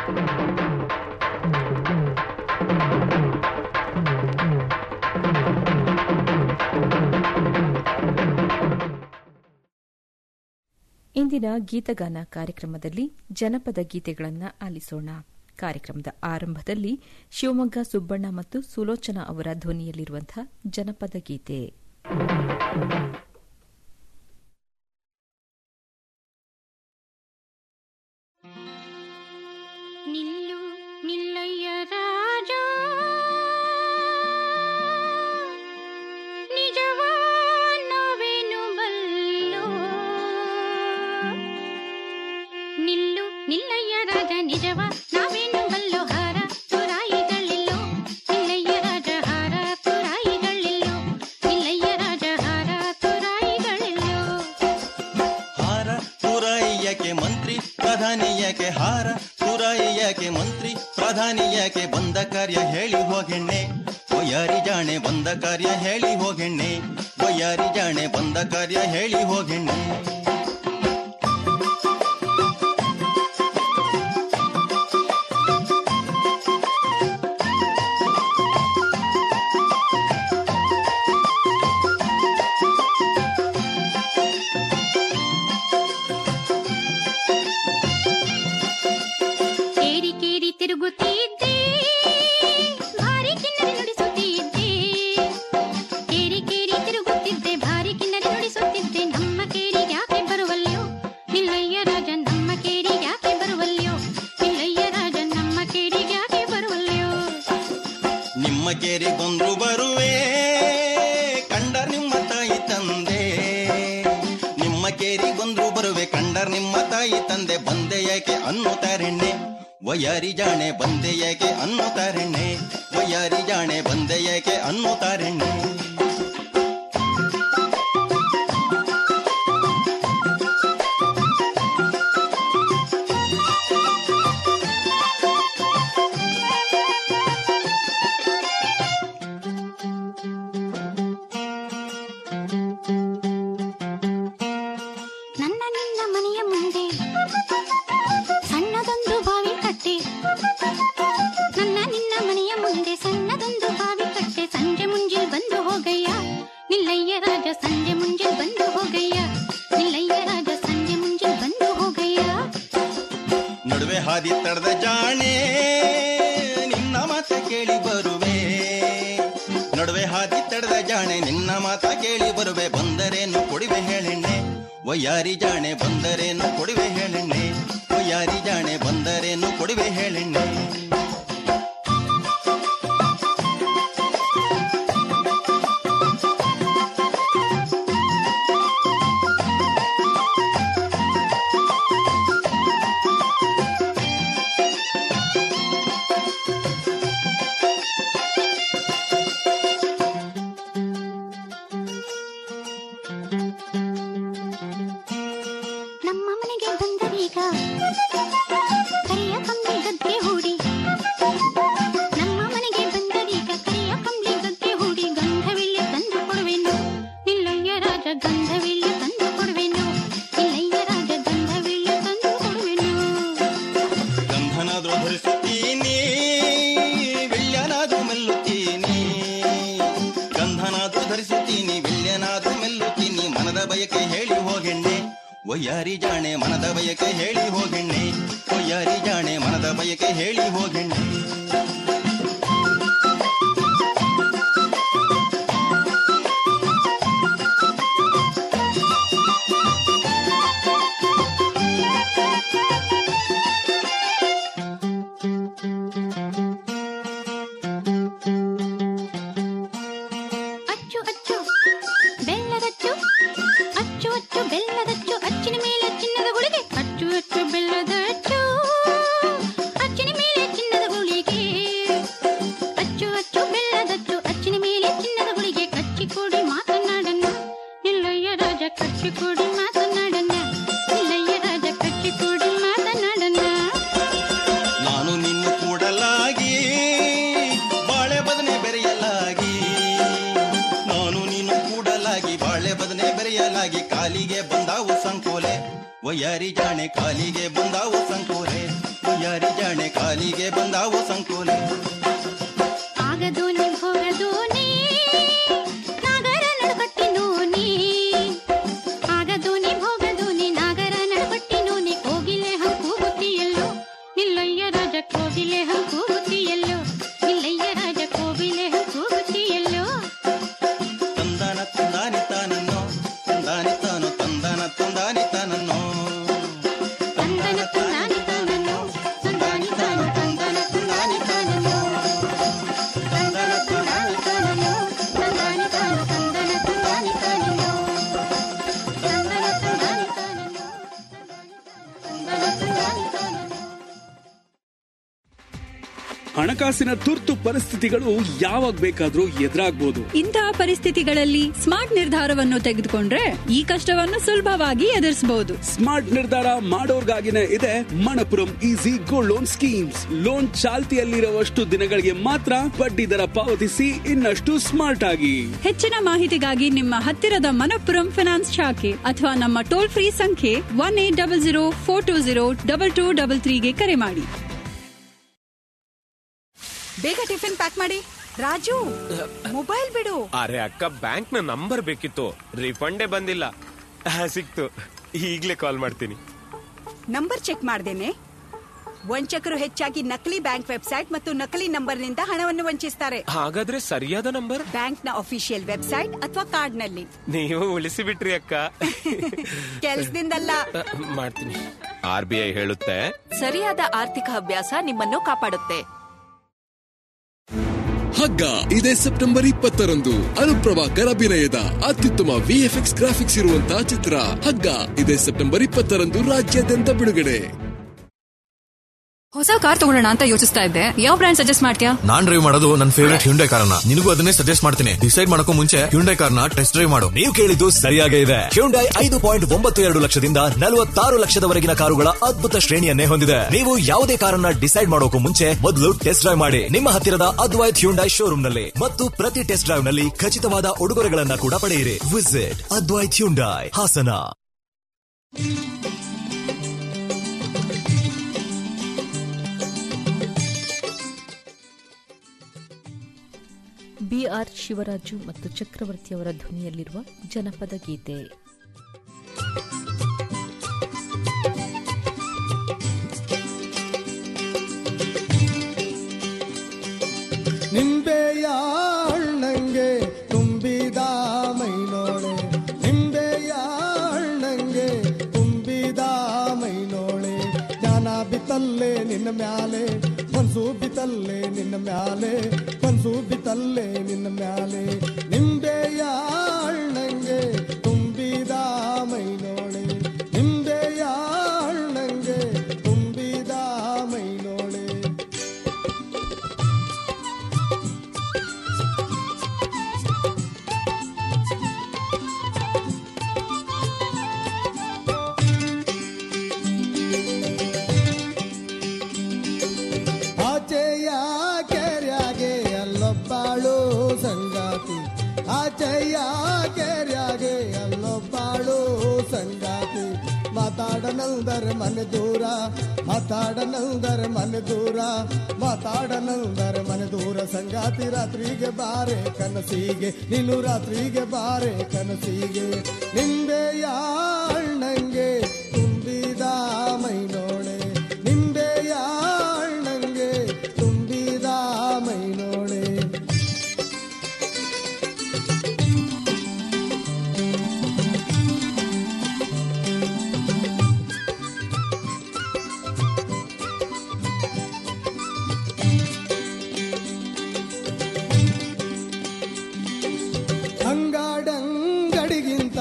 ಇಂದಿನ ಗೀತಗಾನ ಕಾರ್ಯಕ್ರಮದಲ್ಲಿ ಜನಪದ ಗೀತೆಗಳನ್ನು ಆಲಿಸೋಣ ಕಾರ್ಯಕ್ರಮದ ಆರಂಭದಲ್ಲಿ ಶಿವಮೊಗ್ಗ ಸುಬ್ಬಣ್ಣ ಮತ್ತು ಸುಲೋಚನಾ ಅವರ ಧ್ವನಿಯಲ್ಲಿರುವಂತಹ ಜನಪದ ಗೀತೆ ನಿಲ್ಲು ನಿಲ್ಲಯ್ಯ ರಾಜ ನಿಜವಾ ನಾವೇನು ಬಲ್ಲೋ ನಿಲ್ಲು ನಿಲ್ಲಯ್ಯ ರಾಜ ನಿಜವಾ ನಾವೇನು ಬಲ್ಲೋ ಹಾರ ತುರಾಯಿಗಳಿಲ್ಲೋ ನಿಲ್ಲಯ್ಯ ರಾಜ ಹಾರ ತುರಾಯಿಗಳಿಲ್ಲೋ ನಿಲ್ಲಯ್ಯ ರಾಜ ಹಾರ ತುರಾಯಿಗಳಿಲ್ಲೋ ಹಾರ ತುರಾಯಿಯಕ್ಕೆ ಮಂತ್ರಿ ಪ್ರಧಾನಿಯಕ್ಕೆ ಹಾರ ತುರಾಯಿಯಕ್ಕೆ ಮಂತ್ರಿ ಪ್ರಧಾನಿಯಕ್ಕೆ ಬಂದ ಕಾರ್ಯ ಹೇಳಿ ಹೋಗೆಣ್ಣೆ ಒಯ್ಯಾರಿ ಜಾಣೆ ಬಂದ ಕಾರ್ಯ ಹೇಳಿ ಹೋಗೆಣ್ಣೆ ಒಯ್ಯಾರಿ ಜಾಣೆ ಬಂದ ಕಾರ್ಯ ಹೇಳಿ ಹೋಗೆಣ್ಣೆ ಕೇರಿ ಕೇರಿ ತಿರುಗುತ್ತಿದ್ದೆ ಭಾರಿ ಕಿನ್ನರಿ ನುಡಿಸುತ್ತಿದ್ದೆ ಕೇರಿ ಕೇರಿ ತಿರುಗುತ್ತಿದ್ದೆ ಭಾರಿ ಕಿನ್ನರಿ ನುಡಿಸುತ್ತಿದ್ದೆ ನಮ್ಮ ಕೇರಿಗೆ ಯಾಕೆ ಬರುವಲ್ಯೋ ನಿಲ್ಲಯ್ಯ ರಾಜ ನಮ್ಮ ಕೇರಿಗೆ ಯಾಕೆ ಬರುವಲ್ಯೋ ನಿಲ್ಲಯ್ಯ ರಾಜ ನಮ್ಮ ಕೇರಿಗೆ ಯಾಕೆ ಬರುವಲ್ಯೋ ನಿಮ್ಮ ಕೇರಿಗೊಂದು ಬರುವೆ ಕಂಡ ನಿಮ್ಮ ತಾಯಿ ತಂದೆ ನಿಮ್ಮ ಕೇರಿಗೊಂದು ಬರುವೆ ಕಂಡರ್ ನಿಮ್ಮ ತಾಯಿ ತಂದೆ ಬಂದೆ ಯಾಕೆ ಅನ್ನುತ್ತಾರೆಣ್ಣೆ ವಯಾರಿ ಜಾಣೆ ಬಂದೆ ಯಾಕೆ ಅನ್ನುತ್ತಾರೆಣ್ಣೆ ವಯಾರಿ ಜಾಣೆ ಬಂದೆ ಯಾಕೆ ಅನ್ನುತ್ತಾರೆಣ್ಣೆ ನನ್ನ ನಿನ್ನ ಮನೆಯ ಮುಂದೆ ಸಣ್ಣದೊಂದು ಬಾವಿ ಕಟ್ಟೆ ನನ್ನ ನಿನ್ನ ಮನೆಯ ಮುಂದೆ ಸಣ್ಣದೊಂದು ಬಾವಿ ಕಟ್ಟೆ ಸಂಜೆ ಮುಂಜಿಲ್ ಬಂದು ಹೋಗಯ್ಯ ನಿಲ್ಲಯ್ಯ ರಾಜ ಸಂಜೆ ಮುಂಜಿಲ್ ಬಂದು ಹೋಗಯ್ಯ ನಿಲ್ಲಯ್ಯ ರಾಜ ಸಂಜೆ ಮುಂಜಿಲ್ ಬಂದು ಹೋಗಯ್ಯ ನಡುವೆ ಹಾದಿ ತಡೆದ ಜಾಣೆ ನಿನ್ನ ಮಾತ ಕೇಳಿ ಬರುವೆ ನಡುವೆ ಹಾದಿ ತಡೆದ ಜಾಣೆ ನಿನ್ನ ಮಾತ ಕೇಳಿ ಬರುವೆ ಬಂದರೇನು ಕೊಡಿವೆ ಹೇಳೆಣ್ಣೆ ವಯ್ಯಾರಿ ಜಾಣೆ ಬಂದರೇನು ಕೊಡಿವೆ ಹೇಳೆಣ್ಣೆ ವಯ್ಯಾರಿ ಜಾಣೆ ಬಂದರೇನು ಕೊಡಿವೆ ಹೇಳೆಣ್ಣೆ ನಮ್ಮ ಮನೆಗೆ ಬಂದರೀಗ ಕರಿಯ ಕಮ್ಮಿ ಗದ್ದೆ ಹೂಡಿ ವಿಲ್ಯನಾದ್ರೂ ಧರಿಸುತ್ತೀನಿ ವಿಲ್ಯನಾದ್ರೂ ಮೆಲ್ಲುತ್ತೀನಿ ಗಂಧನಾದ್ರೂ ಧರಿಸುತ್ತೀನಿ ವಿಲ್ಯನಾದ್ರೂ ಮೆಲ್ಲುತ್ತೀನಿ ಮನದ ಬಯಕೆ ಹೇಳಿ ಹೋಗೆಣ್ಣೆ ಒಯ್ಯಾರಿ ಜಾಣೆ ಮನದ ಬಯಕೆ ಹೇಳಿ ಹೋಗೆಣ್ಣೆ ಒಯ್ಯಾರಿ ಜಾಣೆ ಮನದ ಬಯಕೆ ಹೇಳಿ ಹೋಗೆಣ್ಣೆ ಅಚ್ಚು ಅಚ್ಚು ಬೆಲ್ಲದಚ್ಚು ಅಚ್ಚು ಅಚ್ಚು ಬೆಲ್ಲದಚ್ಚು ಅಚ್ಚಿನ ಮೇಲೆ ಚಿನ್ನದ ಗುಳಿಗೆ ಅಚ್ಚು ಅಚ್ಚು ಬೆಲ್ಲದ ಅಚ್ಚು ಅಚ್ಚಿನ ಮೇಲೆ ಚಿನ್ನದ ಗುಳಿಗೆ ಅಚ್ಚು ಅಚ್ಚು ಬೆಲ್ಲದಚ್ಚು ಅಚ್ಚಿನ ಮೇಲೆ ಚಿನ್ನದ ಗುಳಿಗೆ ಕಚ್ಚಿ ಕೂಡಿ ಮಾತನಾಡನ್ನ ನಿಲ್ಲಯ್ಯ ರಾಜ ಕಚ್ಚಿ ಕೂಡಿ ಮಾತನಾಡನ್ನ ನಿಲ್ಲಯ್ಯ ರಾಜ ಕಚ್ಚಿ ಕೂಡಿ ಮಾತನಾಡನ್ನ ನಾನು ನಿನ್ನ ಕೂಡಲಾಗಿ ಬಾಳೆ ಬದನೆ ಬೆರೆಯಲಾಗಿ ನಾನು ನೀನು ಕೂಡಲಾಗಿ ಬಾಳೆ ಬದನೆ ಬೆರೆಯಲಾಗಿ ಕಾಲಿಗೆ ಬಂದಾವು ಸಂಕೋಲೆ ಒಯ್ಯಾರಿ ಜಾಣೆ ಕಾಲಿಗೆ ಬಂದಾವು ಸಂಕೋಲೆ ಒಯ್ಯಾರಿ ಜಾಣೆ ಕಾಲಿಗೆ ಬಂದಾವು ಸಂಕೋಲೆ ಆಗದೋನಿ ಹೋಗದೋನಿ ನಾಗರ ನಡುಕಟ್ಟಿನೋನಿ ಆಗದೋನಿ ಹೋಗದೋನಿ ನಾಗರ ನಡುಕಟ್ಟಿನೋನಿ ಕೋಗಿಲೆ ಹಂಕು ಬುತ್ತಿಯಲ್ಲೋ ನಿಲ್ಲಯ್ಯ ರಾಜ ಕೋಗಿಲೆ ಹಂಕು ಬುತ್ತಿಯಲ್ಲೋ ನಿಲ್ಲಯ್ಯ ರಾಜ ಕೋಗಿಲೆ ಹಂಕು ಬುತ್ತಿಯಲ್ಲೋ ತಂದಾನ ತಂದಾನಿ ತಾನನ್ನೋ ತಂದಾನಿ ತಾನು ತಂದಾನ ತಂದಾನಿ ತಾನನ್ನೋ ತಂದನ ತಂದಾನಿ ತಾನನ್ನೋ ತಂದಾನಿ ತಾನು ತಂದನ ತಂದಾನಿ ತಾನನ್ನೋ ತಂದನ ತಂದಾನಿ ತಾನನ್ನೋ ತಂದಾನಿ ತಾನು ತಂದನ ತಂದಾನಿ ತಾನನ್ನೋ ತಂದನ ತಂದಾನಿ ತಾನನ್ನೋ ತಂದನ ತಂದಾನಿ ತಾನನ್ನೋ ಹಣಕಾಸಿನ ತುರ್ತು ಪರಿಸ್ಥಿತಿಗಳು ಯಾವಾಗ ಬೇಕಾದ್ರೂ ಎದುರಾಗ್ಬೋದು ಇಂತಹ ಪರಿಸ್ಥಿತಿಗಳಲ್ಲಿ ಸ್ಮಾರ್ಟ್ ನಿರ್ಧಾರವನ್ನು ತೆಗೆದುಕೊಂಡ್ರೆ ಈ ಕಷ್ಟವನ್ನು ಸುಲಭವಾಗಿ ಎದುರಿಸಬಹುದು ಸ್ಮಾರ್ಟ್ ನಿರ್ಧಾರ ಮಾಡೋರ್ಗಾಗಿನೇ ಇದೆ Manappuram easy gold loan schemes loan ಚಾಲ್ತಿಯಲ್ಲಿರುವಷ್ಟು ದಿನಗಳಿಗೆ ಮಾತ್ರ ಬಡ್ಡಿ ದರ ಪಾವತಿಸಿ ಇನ್ನಷ್ಟು ಸ್ಮಾರ್ಟ್ ಆಗಿ ಹೆಚ್ಚಿನ ಮಾಹಿತಿಗಾಗಿ ನಿಮ್ಮ ಹತ್ತಿರದ ಮನಪ್ಪುರಂ ಫಿನಾನ್ಸ್ ಶಾಖೆ ಅಥವಾ ನಮ್ಮ ಟೋಲ್ ಫ್ರೀ ಸಂಖ್ಯೆ one eight double zero four two zero double two double ತ್ರೀಗೆ ಕರೆ ಮಾಡಿ ಬೇಗ ಟಿಫಿನ್ ಪ್ಯಾಕ್ ಮಾಡಿ ರಾಜು ಮೊಬೈಲ್ ಬಿಡು ಅರೆ ಅಕ್ಕ ಬ್ಯಾಂಕ್ ನ ನಂಬರ್ ಬೇಕಿತ್ತು ರಿಫಂಡೇ ಬಂದಿಲ್ಲ ಆ, ಸಿಕ್ತು ಈಗ್ಲೇ ಕಾಲ್ ಮಾಡ್ತೀನಿ ನಂಬರ್ ಚೆಕ್ ಮಾಡ್ದೇನೆ ವಂಚಕರು ಹೆಚ್ಚಾಗಿ ನಕಲಿ ಬ್ಯಾಂಕ್ ವೆಬ್ಸೈಟ್ ಮತ್ತು ನಕಲಿ ನಂಬರ್ನಿಂದ ಹಣವನ್ನು ವಂಚಿಸ್ತಾರೆ ಹಾಗಾದ್ರೆ ಸರಿಯಾದ ನಂಬರ್ ಬ್ಯಾಂಕ್ನ ಅಫಿಷಿಯಲ್ ವೆಬ್ಸೈಟ್ ಅಥವಾ ಕಾರ್ಡ್ನಲ್ಲಿ ನೀವು ಉಳಿಸಿ ಬಿಟ್ರಿ ಅಕ್ಕ ಕೆಲ್ಸದಿಂದಲ್ಲ ಆ, ಮಾಡ್ತೀನಿ ಆರ್ ಬಿ ಐ ಹೇಳುತ್ತೆ ಸರಿಯಾದ ಆರ್ಥಿಕ ಅಭ್ಯಾಸ ನಿಮ್ಮನ್ನು ಕಾಪಾಡುತ್ತೆ ಹಗ್ಗ ಇದೇ ಸೆಪ್ಟೆಂಬರ್ ಇಪ್ಪತ್ತರಂದು ಅನುಪ್ರಭಾಕರ್ ಅಭಿನಯದ ಅತ್ಯುತ್ತಮ ವಿಎಫ್ಎಕ್ಸ್ ಗ್ರಾಫಿಕ್ಸ್ ಇರುವಂತಹ ಚಿತ್ರ ಹಗ್ಗ ಇದೇ ಸೆಪ್ಟೆಂಬರ್ ಇಪ್ಪತ್ತರಂದು ರಾಜ್ಯಾದ್ಯಂತ ಬಿಡುಗಡೆ ಹೊಸ ಕಾರ್ ತಗೊಳ್ಳೋಣ ಅಂತ ಯೋಚಿಸ್ತಾ ಇದ್ದೆ ಯಾವ ಬ್ರ್ಯಾಂಡ್ ಸಜೆಸ್ಟ್ ಮಾಡ್ತೀಯಾ ನಾನ್ ಡ್ರೈವ್ ಮಾಡೋದು ನನ್ನ ಫೇವರೇಟ್ ಹ್ಯುಂಡೈ ಕಾರ್ನ ನಿನಗೂ ಅದನ್ನೇ ಸಜೆಸ್ಟ್ ಮಾಡ್ತೀನಿ ಡಿಸೈಡ್ ಮಾಡಕ್ಕೂ ಮುಂಚೆ ಹ್ಯುಂಡೈ ಕಾರ್ನ ಟೆಸ್ಟ್ ಡ್ರೈವ್ ಮಾಡು ನೀವು ಕೇಳಿದ್ದು ಸರಿಯಾಗೇ ಇದೆ ಹ್ಯುಂಡೈ ಐದು ಪಾಯಿಂಟ್ ಒಂಬತ್ತು ಎರಡು ಲಕ್ಷದಿಂದ ನಲವತ್ತಾರು ಲಕ್ಷದವರೆಗಿನ ಕಾರುಗಳ ಅದ್ಭುತ ಶ್ರೇಣಿಯನ್ನೇ ಹೊಂದಿದೆ ನೀವು ಯಾವುದೇ ಕಾರನ್ನ ಡಿಸೈಡ್ ಮಾಡೋಕು ಮುಂಚೆ ಮೊದಲು ಟೆಸ್ಟ್ ಡ್ರೈವ್ ಮಾಡಿ ನಿಮ್ಮ ಹತ್ತಿರದ ಅದ್ವೈತ್ ಹ್ಯುಂಡೈ ಶೋರೂಮ್ ನಲ್ಲಿ ಮತ್ತು ಪ್ರತಿ ಟೆಸ್ಟ್ ಡ್ರೈವ್ ನಲ್ಲಿ ಖಚಿತವಾದ ಉಡುಗೊರೆಗಳನ್ನ ಕೂಡ ಪಡೆಯಿರಿ visit Advaith Hyundai Hassan BR Shivaraju ಮತ್ತು ಚಕ್ರವರ್ತಿಯವರ ಧ್ವನಿಯಲ್ಲಿರುವ ಜನಪದ ಗೀತೆ ನಿಂಬೆಯ ಹಣ್ಣಂಗೆ ತುಂಬಿದ ಮೈನೋಳೆ ನಿಂಬೆಯ ಹಣ್ಣಂಗೆ ತುಂಬಿದ ಮೈನೋಳೆ ಜ್ಞಾನ ಬಿತ್ತಲ್ಲೇ ನಿನ್ನ ಮ್ಯಾಲೆ ಮನ್ಸು ಬಿತ್ತಲ್ಲೇ ನಿನ್ನ ಮ್ಯಾಲೆ ಮನ್ಸು ಬಿತ್ತಲ್ಲೇ ನಿನ್ನ ಮ್ಯಾಲೆ ನಿಂಬೆಯ ಹಣ್ಣಂಗೆ ತುಂಬಿದ ಮೈನೋಳೆ ನಿಂಬೆಯ ಹಣ್ಣಂಗೆ ತುಂಬಿದ ಮೈನೋಳೆ ಆಚೆಯ ಕೆರ್ಯಾಗೆ ಅಲ್ಲೊಬ್ಬಾಳು ಸಂಗಾತಿ ಆಚೆಯ ಕೆರ್ಯಾಗೆ ಅಲ್ಲೊಬ್ಬಾಳು ಸಂಗಾತಿ ಮಾತಾಡ ಮಾತಾಡನಂದರೆ ಮನೆ ದೂರ ಮಾತಾಡನಂದರೆ ಮನೆ ದೂರ ಮಾತಾಡನಂದರೆ ಮನೆ ದೂರ ಸಂಗಾತಿ ರಾತ್ರಿಗೆ ಬಾರೆ ಕನಸಿಗೆ ನೀನು ರಾತ್ರಿಗೆ ಬಾರೆ ಕನಸಿಗೆ ನಿಂಬೆಯ ಅಣ್ಣಂಗೆ